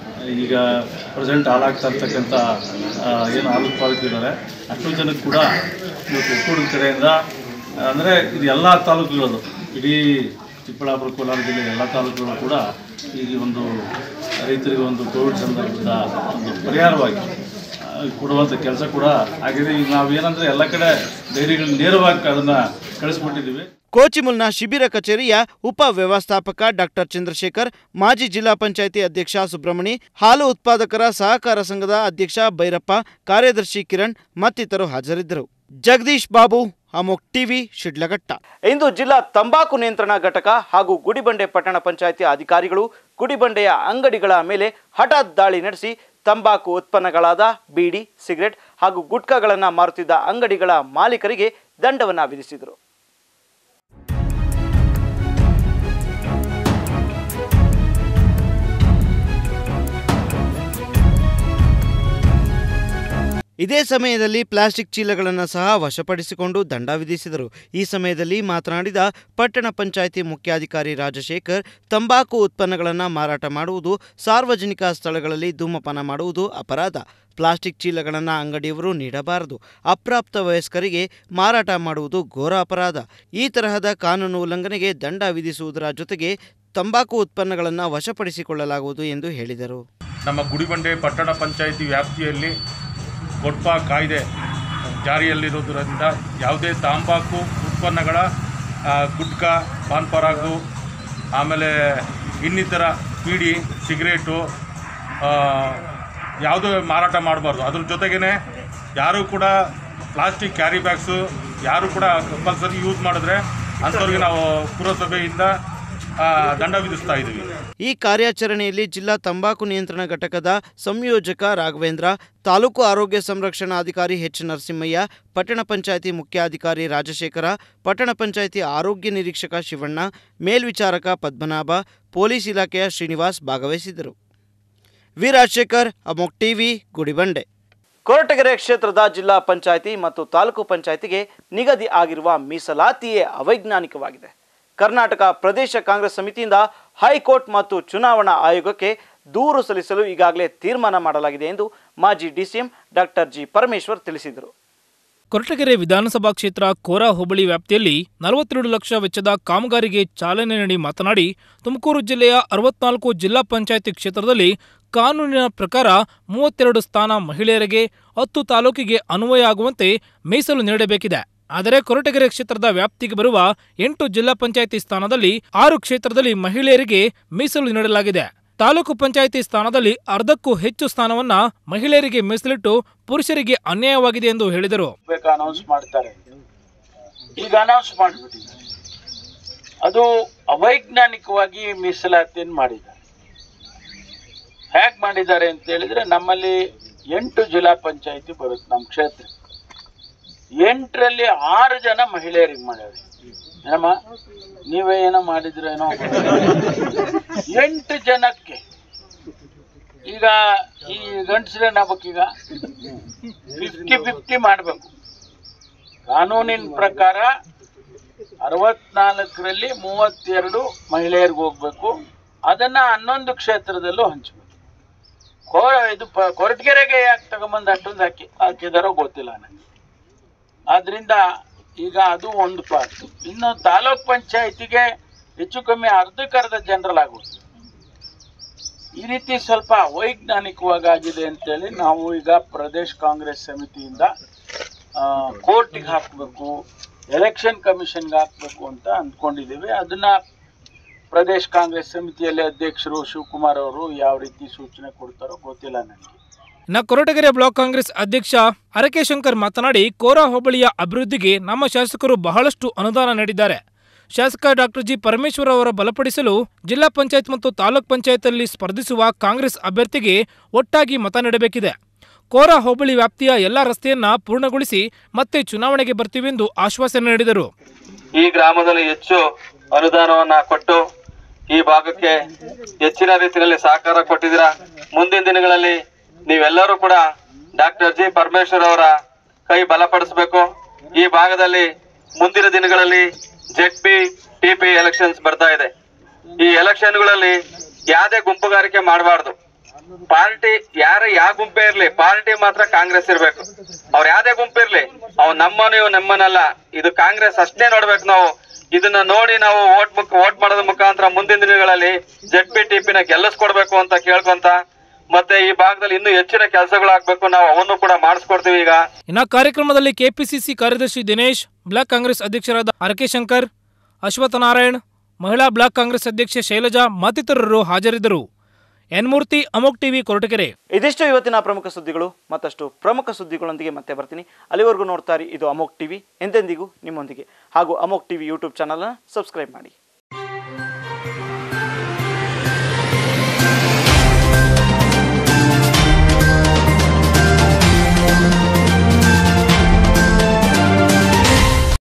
ಈಗ ಪ್ರೆಸೆಂಟ್ ಹಾಳಾಗ್ತಾ ಇರ್ತಕ್ಕಂಥ ಆ, ಏನು ಹಾಲು ಉತ್ಪಾದಕರಿದ್ದಾರೆ ಅಷ್ಟು ಜನಕ್ಕೆ ಕೂಡ ಇವತ್ತು ಒಕ್ಕೂಟದ ಕಡೆಯಿಂದ ಅಂದರೆ ಇದು ಎಲ್ಲ ತಾಲೂಕುಗಳದು ಇಡೀ ಚಿಕ್ಕಬಳ್ಳಾಪುರ ಕೋಲಾರ ಜಿಲ್ಲೆ ಎಲ್ಲ ತಾಲೂಕುಗಳು ಕೂಡ ಈ ಒಂದು ರೈತರಿಗೆ ಒಂದು ಕೋವಿಡ್ ಸಂದರ್ಭದ ಒಂದು ಪರಿಹಾರವಾಗಿ ಆ, ಕೊಡುವಂಥ ಕೆಲಸ ಕೂಡ ಆಗಿದೆ ಈಗ ನಾವೇನಂದರೆ ಎಲ್ಲ ಕಡೆ ಡೈರಿಗಳು ನೇರವಾಗಿ ಅದನ್ನು ಕಳಿಸ್ಬಿಟ್ಟಿದ್ದೀವಿ ಕೋಚಿಮುಲ್ನ ಶಿಬಿರ ಕಚೇರಿಯ ಉಪ ವ್ಯವಸ್ಥಾಪಕ ಡಾಕ್ಟರ್ ಚಂದ್ರಶೇಖರ್ ಮಾಜಿ ಜಿಲ್ಲಾ ಪಂಚಾಯಿತಿ ಅಧ್ಯಕ್ಷ ಸುಬ್ರಹ್ಮಣಿ ಹಾಲು ಉತ್ಪಾದಕರ ಸಹಕಾರ ಸಂಘದ ಅಧ್ಯಕ್ಷ ಭೈರಪ್ಪ ಕಾರ್ಯದರ್ಶಿ ಕಿರಣ್ ಮತ್ತಿತರರು ಹಾಜರಿದ್ದರು ಜಗದೀಶ್ ಬಾಬು ಅಮೋಕ್ ಟಿವಿ ಶಿಡ್ಲಘಟ್ಟ ಇಂದು ಜಿಲ್ಲಾ ತಂಬಾಕು ನಿಯಂತ್ರಣ ಘಟಕ ಹಾಗೂ ಗುಡಿಬಂಡೆ ಪಟ್ಟಣ ಪಂಚಾಯಿತಿ ಅಧಿಕಾರಿಗಳು ಗುಡಿಬಂಡೆಯ ಅಂಗಡಿಗಳ ಮೇಲೆ ಹಠಾತ್ ದಾಳಿ ನಡೆಸಿ ತಂಬಾಕು ಉತ್ಪನ್ನಗಳಾದ ಬೀಡಿ ಸಿಗರೆಟ್ ಹಾಗೂ ಗುಟ್ಕಾಗಳನ್ನು ಮಾರುತ್ತಿದ್ದ ಅಂಗಡಿಗಳ ಮಾಲೀಕರಿಗೆ ದಂಡವನ್ನು ವಿಧಿಸಿದರು ಇದೇ ಸಮಯದಲ್ಲಿ ಪ್ಲಾಸ್ಟಿಕ್ ಚೀಲಗಳನ್ನು ಸಹ ವಶಪಡಿಸಿಕೊಂಡು ದಂಡ ವಿಧಿಸಿದರು ಈ ಸಮಯದಲ್ಲಿ ಮಾತನಾಡಿದ ಪಟ್ಟಣ ಪಂಚಾಯಿತಿ ಮುಖ್ಯಾಧಿಕಾರಿ ರಾಜಶೇಖರ್ ತಂಬಾಕು ಉತ್ಪನ್ನಗಳನ್ನು ಮಾರಾಟ ಮಾಡುವುದು ಸಾರ್ವಜನಿಕ ಸ್ಥಳಗಳಲ್ಲಿ ಧೂಮಪಾನ ಮಾಡುವುದು ಅಪರಾಧ ಪ್ಲಾಸ್ಟಿಕ್ ಚೀಲಗಳನ್ನು ಅಂಗಡಿಯವರು ನೀಡಬಾರದು ಅಪ್ರಾಪ್ತ ವಯಸ್ಕರಿಗೆ ಮಾರಾಟ ಮಾಡುವುದು ಘೋರ ಅಪರಾಧ ಈ ತರಹದ ಕಾನೂನು ಉಲ್ಲಂಘನೆಗೆ ದಂಡ ವಿಧಿಸುವುದರ ಜೊತೆಗೆ ತಂಬಾಕು ಉತ್ಪನ್ನಗಳನ್ನು ವಶಪಡಿಸಿಕೊಳ್ಳಲಾಗುವುದು ಎಂದು ಹೇಳಿದರು ನಮ್ಮ ಗುಡಿಬಂಡೆ ಪಟ್ಟಣ ಪಂಚಾಯಿತಿ ವ್ಯಾಪ್ತಿಯಲ್ಲಿ ಕೊಡ್ಪಾ ಕಾಯ್ದೆ ಜಾರಿಯಲ್ಲಿರೋದ್ರಿಂದ ಯಾವುದೇ ತಂಬಾಕು ಉತ್ಪನ್ನಗಳ ಆ, ಗುಟ್ಕಾ ಪಾನ್ ಪರಾಗು ಆಮೇಲೆ ಇನ್ನಿತರ ಬೀಡಿ ಸಿಗರೇಟು ಯಾವುದೂ ಮಾರಾಟ ಮಾಡಬಾರ್ದು ಅದ್ರ ಜೊತೆಗೇ ಯಾರೂ ಕೂಡ ಪ್ಲಾಸ್ಟಿಕ್ ಕ್ಯಾರಿ ಬ್ಯಾಗ್ಸು ಯಾರು ಕೂಡ ಕಂಪಲ್ಸರಿ ಯೂಸ್ ಮಾಡಿದ್ರೆ ಅಂಥವ್ರಿಗೆ ನಾವು ಪುರಸಭೆಯಿಂದ ಆ, ದಂಡ ವಿಧಿಸ್ತಾ ಇದ್ದೀವಿ ಈ ಕಾರ್ಯಾಚರಣೆಯಲ್ಲಿ ಜಿಲ್ಲಾ ತಂಬಾಕು ನಿಯಂತ್ರಣ ಘಟಕದ ಸಂಯೋಜಕ ರಾಘವೇಂದ್ರ ತಾಲೂಕು ಆರೋಗ್ಯ ಸಂರಕ್ಷಣಾಧಿಕಾರಿ ಎಚ್ ನರಸಿಂಹಯ್ಯ ಪಟ್ಟಣ ಪಂಚಾಯಿತಿ ಮುಖ್ಯಾಧಿಕಾರಿ ರಾಜಶೇಖರ ಪಟ್ಟಣ ಪಂಚಾಯಿತಿ ಆರೋಗ್ಯ ನಿರೀಕ್ಷಕ ಶಿವಣ್ಣ ಮೇಲ್ವಿಚಾರಕ ಪದ್ಮನಾಭ ಪೊಲೀಸ್ ಇಲಾಖೆಯ ಶ್ರೀನಿವಾಸ್ ಭಾಗವಹಿಸಿದ್ದರು ವಿ ರಾಜಶೇಖರ್ ಅಮೋಕ್ ಟಿವಿ ಗುಡಿಬಂಡೆ ಕೊರಟಗೆರೆ ಕ್ಷೇತ್ರದ ಜಿಲ್ಲಾ ಪಂಚಾಯಿತಿ ಮತ್ತು ತಾಲೂಕು ಪಂಚಾಯಿತಿಗೆ ನಿಗದಿ ಆಗಿರುವ ಮೀಸಲಾತಿಯೇ ಅವೈಜ್ಞಾನಿಕವಾಗಿದೆ ಕರ್ನಾಟಕ ಪ್ರದೇಶ ಕಾಂಗ್ರೆಸ್ ಸಮಿತಿಯಿಂದ ಹೈಕೋರ್ಟ್ ಮತ್ತು ಚುನಾವಣಾ ಆಯೋಗಕ್ಕೆ ದೂರು ಸಲ್ಲಿಸಲು ಈಗಾಗಲೇ ತೀರ್ಮಾನ ಮಾಡಲಾಗಿದೆ ಎಂದು ಮಾಜಿ ಡಿಸಿಎಂ ಡಾಕ್ಟರ್ ಜಿ ಪರಮೇಶ್ವರ್ ತಿಳಿಸಿದರು ಕೊರಟಗೆರೆ ವಿಧಾನಸಭಾ ಕ್ಷೇತ್ರ ಕೋರಾ ಹೋಬಳಿ ವ್ಯಾಪ್ತಿಯಲ್ಲಿ ನಲವತ್ತೆರಡು ಲಕ್ಷ ವೆಚ್ಚದ ಕಾಮಗಾರಿಗೆ ಚಾಲನೆ ನೀಡಿ ಮಾತನಾಡಿ ತುಮಕೂರು ಜಿಲ್ಲೆಯ ಅರವತ್ನಾಲ್ಕು ಜಿಲ್ಲಾ ಪಂಚಾಯಿತಿ ಕ್ಷೇತ್ರದಲ್ಲಿ ಕಾನೂನಿನ ಪ್ರಕಾರ ಮೂವತ್ತೆರಡು ಸ್ಥಾನ ಮಹಿಳೆಯರಿಗೆ ಹತ್ತು ತಾಲೂಕಿಗೆ ಅನ್ವಯ ಆಗುವಂತೆ ಮೀಸಲು ನೀಡಬೇಕಿದೆ ಆದರೆ ಕೊರಟಗೆರೆ ಕ್ಷೇತ್ರದ ವ್ಯಾಪ್ತಿಗೆ ಬರುವ ಎಂಟು ಜಿಲ್ಲಾ ಪಂಚಾಯಿತಿ ಸ್ಥಾನದಲ್ಲಿ ಆರು ಕ್ಷೇತ್ರದಲ್ಲಿ ಮಹಿಳೆಯರಿಗೆ ಮೀಸಲು ನೀಡಲಾಗಿದೆ ತಾಲೂಕು ಪಂಚಾಯಿತಿ ಸ್ಥಾನದಲ್ಲಿ ಅರ್ಧಕ್ಕೂ ಹೆಚ್ಚು ಸ್ಥಾನವನ್ನ ಮಹಿಳೆಯರಿಗೆ ಮೀಸಲಿಟ್ಟು ಪುರುಷರಿಗೆ ಅನ್ಯಾಯವಾಗಿದೆ ಎಂದು ಹೇಳಿದರು ಬೇಕು ಅನೌನ್ಸ್ ಮಾಡ್ತಾರೆ ಈಗ ಅನೌನ್ಸ್ ಮಾಡಿಬಿಟ್ಟಿದ್ದಾರೆ ಅದು ಅವೈಜ್ಞಾನಿಕವಾಗಿ ಮೀಸಲಾತಿಯನ್ನು ಮಾಡಿದ್ದಾರೆ ಹೇಗೆ ಮಾಡಿದ್ದಾರೆ ಅಂತ ಹೇಳಿದ್ರೆ ನಮ್ಮಲ್ಲಿ ಎಂಟು ಜಿಲ್ಲಾ ಪಂಚಾಯತಿ ಬರುತ್ತೆ ನಮ್ಮ ಕ್ಷೇತ್ರ ಎಂಟರಲ್ಲಿ ಆರು ಜನ ಮಹಿಳೆಯರಿಗೆ ಮಾಡ್ಯಾರ ಏನಮ್ಮ ನೀವೇ ಏನೋ ಮಾಡಿದ್ರೇನೋ ಎಂಟು ಜನಕ್ಕೆ ಈಗ ಈ ಗಂಡಸ್ರೇನ್ ಆಗ್ಬೇಕೀಗ ಫಿಫ್ಟಿ ಫಿಫ್ಟಿ ಮಾಡಬೇಕು ಕಾನೂನಿನ ಪ್ರಕಾರ ಅರವತ್ನಾಲ್ಕರಲ್ಲಿ ಮೂವತ್ತೆರಡು ಮಹಿಳೆಯರಿಗೆ ಹೋಗ್ಬೇಕು ಅದನ್ನ ಹನ್ನೊಂದು ಕ್ಷೇತ್ರದಲ್ಲೂ ಹಂಚಬೇಕು ಕೋ ಇದು ಪ ಕೊರಟಗೆರೆಗೆ ಯಾಕೆ ತಗೊಂಬಂದು ಅಷ್ಟೊಂದು ಹಾಕಿ ಹಾಕಿದಾರೋ ಗೊತ್ತಿಲ್ಲ ನನಗೆ ಆದ್ರಿಂದ ಈಗ ಅದು ಒಂದು ಪಾರ್ಟ್ ಇನ್ನು ತಾಲೂಕ್ ಪಂಚಾಯತಿಗೆ ಹೆಚ್ಚು ಕಮ್ಮಿ ಅರ್ಧಕ್ಕರ್ಧ ಜನರಲ್ ಆಗುತ್ತೆ ಈ ರೀತಿ ಸ್ವಲ್ಪ ಅವೈಜ್ಞಾನಿಕವಾಗಿ ಆಗಿದೆ ಅಂತೇಳಿ ನಾವು ಈಗ ಪ್ರದೇಶ್ ಕಾಂಗ್ರೆಸ್ ಸಮಿತಿಯಿಂದ ಕೋರ್ಟಿಗೆ ಹಾಕಬೇಕು ಎಲೆಕ್ಷನ್ ಕಮಿಷನ್ಗೆ ಹಾಕಬೇಕು ಅಂತ ಅಂದ್ಕೊಂಡಿದ್ದೀವಿ ಅದನ್ನ ಪ್ರದೇಶ್ ಕಾಂಗ್ರೆಸ್ ಸಮಿತಿಯಲ್ಲಿ ಅಧ್ಯಕ್ಷರು ಶಿವಕುಮಾರ್ ಅವರು ಯಾವ ರೀತಿ ಸೂಚನೆ ಕೊಡ್ತಾರೋ ಗೊತ್ತಿಲ್ಲ ನನಗೆ ಇನ್ನು ಕೊರಟಗೆರೆ ಬ್ಲಾಕ್ ಕಾಂಗ್ರೆಸ್ ಅಧ್ಯಕ್ಷ ಅರಕೆ ಶಂಕರ್ ಮಾತನಾಡಿ ಕೋರಾ ಹೋಬಳಿಯ ಅಭಿವೃದ್ಧಿಗೆ ನಮ್ಮ ಶಾಸಕರು ಬಹಳಷ್ಟು ಅನುದಾನ ನೀಡಿದ್ದಾರೆ ಶಾಸಕ ಡಾಕ್ಟರ್ ಜಿ ಪರಮೇಶ್ವರ್ ಅವರ ಬಲಪಡಿಸಲು ಜಿಲ್ಲಾ ಪಂಚಾಯತ್ ಮತ್ತು ತಾಲೂಕ್ ಪಂಚಾಯತ್ನಲ್ಲಿ ಸ್ಪರ್ಧಿಸುವ ಕಾಂಗ್ರೆಸ್ ಅಭ್ಯರ್ಥಿಗೆ ಒಟ್ಟಾಗಿ ಮತ ನೀಡಬೇಕಿದೆ ಕೋರಾ ಹೋಬಳಿ ವ್ಯಾಪ್ತಿಯ ಎಲ್ಲ ರಸ್ತೆಯನ್ನ ಪೂರ್ಣಗೊಳಿಸಿ ಮತ್ತೆ ಚುನಾವಣೆಗೆ ಬರ್ತೀವೆಂದು ಆಶ್ವಾಸನೆ ನೀಡಿದರು ಈ ಗ್ರಾಮದಲ್ಲಿ ಹೆಚ್ಚು ಅನುದಾನವನ್ನ ಕೊಟ್ಟು ಈ ಭಾಗಕ್ಕೆ ಹೆಚ್ಚಿನ ರೀತಿಯಲ್ಲಿ ಸಹಕಾರ ಕೊಟ್ಟಿದ್ದೀರಾ ಮುಂದಿನ ದಿನಗಳಲ್ಲಿ ನೀವೆಲ್ಲರೂ ಕೂಡ ಡಾಕ್ಟರ್ ಜಿ ಪರಮೇಶ್ವರ್ ಅವರ ಕೈ ಬಲಪಡಿಸಬೇಕು ಈ ಭಾಗದಲ್ಲಿ ಮುಂದಿನ ದಿನಗಳಲ್ಲಿ Z P T P elections ಬರ್ತಾ ಇದೆ ಈ ಎಲೆಕ್ಷನ್ಗಳಲ್ಲಿ ಯಾವುದೇ ಗುಂಪುಗಾರಿಕೆ ಮಾಡಬಾರ್ದು ಪಾರ್ಟಿ ಯಾರ ಯಾವ ಗುಂಪೇ ಇರ್ಲಿ ಪಾರ್ಟಿ ಮಾತ್ರ ಕಾಂಗ್ರೆಸ್ ಇರ್ಬೇಕು ಅವ್ರ ಯಾವ್ದೇ ಗುಂಪು ಇರ್ಲಿ ಅವ್ ನಮ್ಮನು ಇವ್ ನಮ್ಮನಲ್ಲ ಇದು ಕಾಂಗ್ರೆಸ್ ಅಷ್ಟೇ ನೋಡ್ಬೇಕು ನಾವು ಇದನ್ನ ನೋಡಿ ನಾವು ವೋಟ್ ಮುಖ ವೋಟ್ ಮಾಡೋದ್ರ ಮುಖಾಂತರ ಮುಂದಿನ ದಿನಗಳಲ್ಲಿ ಜೆಡ್ ಪಿ ಟಿ ಪಿನ ಗೆಲ್ಲಿಸ್ಕೊಡ್ಬೇಕು ಅಂತ ಕೇಳ್ಕೊಂತ ಮತ್ತೆ ಈ ಭಾಗದಲ್ಲಿ ಇನ್ನೂ ಹೆಚ್ಚಿನ ಕೆಲಸಗಳಾಗ್ಬೇಕು ನಾವು ಅವನ್ನು ಕೂಡ ಮಾಡಿಸ್ಕೊಡ್ತೀವಿ ಈಗ ಇನ್ನು ಕಾರ್ಯಕ್ರಮದಲ್ಲಿ ಕೆಪಿಸಿಸಿ ಕಾರ್ಯದರ್ಶಿ ದಿನೇಶ್ ಬ್ಲಾಕ್ ಕಾಂಗ್ರೆಸ್ ಅಧ್ಯಕ್ಷರಾದ ಆರ್ಕೆ ಶಂಕರ್ ಅಶ್ವತ್ಥ ನಾರಾಯಣ್ ಮಹಿಳಾ ಬ್ಲಾಕ್ ಕಾಂಗ್ರೆಸ್ ಅಧ್ಯಕ್ಷೆ ಶೈಲಜಾ ಮತ್ತಿತರರು ಹಾಜರಿದ್ದರು ಎನ್ಮೂರ್ತಿ ಅಮೋಕ್ ಟಿವಿ ಕೊರಟಗೆರೆ ಇದಿಷ್ಟು ಇವತ್ತಿನ ಪ್ರಮುಖ ಸುದ್ದಿಗಳು ಮತ್ತಷ್ಟು ಪ್ರಮುಖ ಸುದ್ದಿಗಳೊಂದಿಗೆ ಮತ್ತೆ ಬರ್ತೀನಿ ಅಲ್ಲಿವರೆಗೂ ನೋಡ್ತಾರೆ ಇದು ಅಮೋಕ್ ಟಿವಿ ಎಂದೆಂದಿಗೂ ನಿಮ್ಮೊಂದಿಗೆ ಹಾಗೂ ಅಮೋಕ್ ಟಿವಿ ಯೂಟ್ಯೂಬ್ ಚಾನಲ್ನ ಸಬ್ಸ್ಕ್ರೈಬ್ ಮಾಡಿ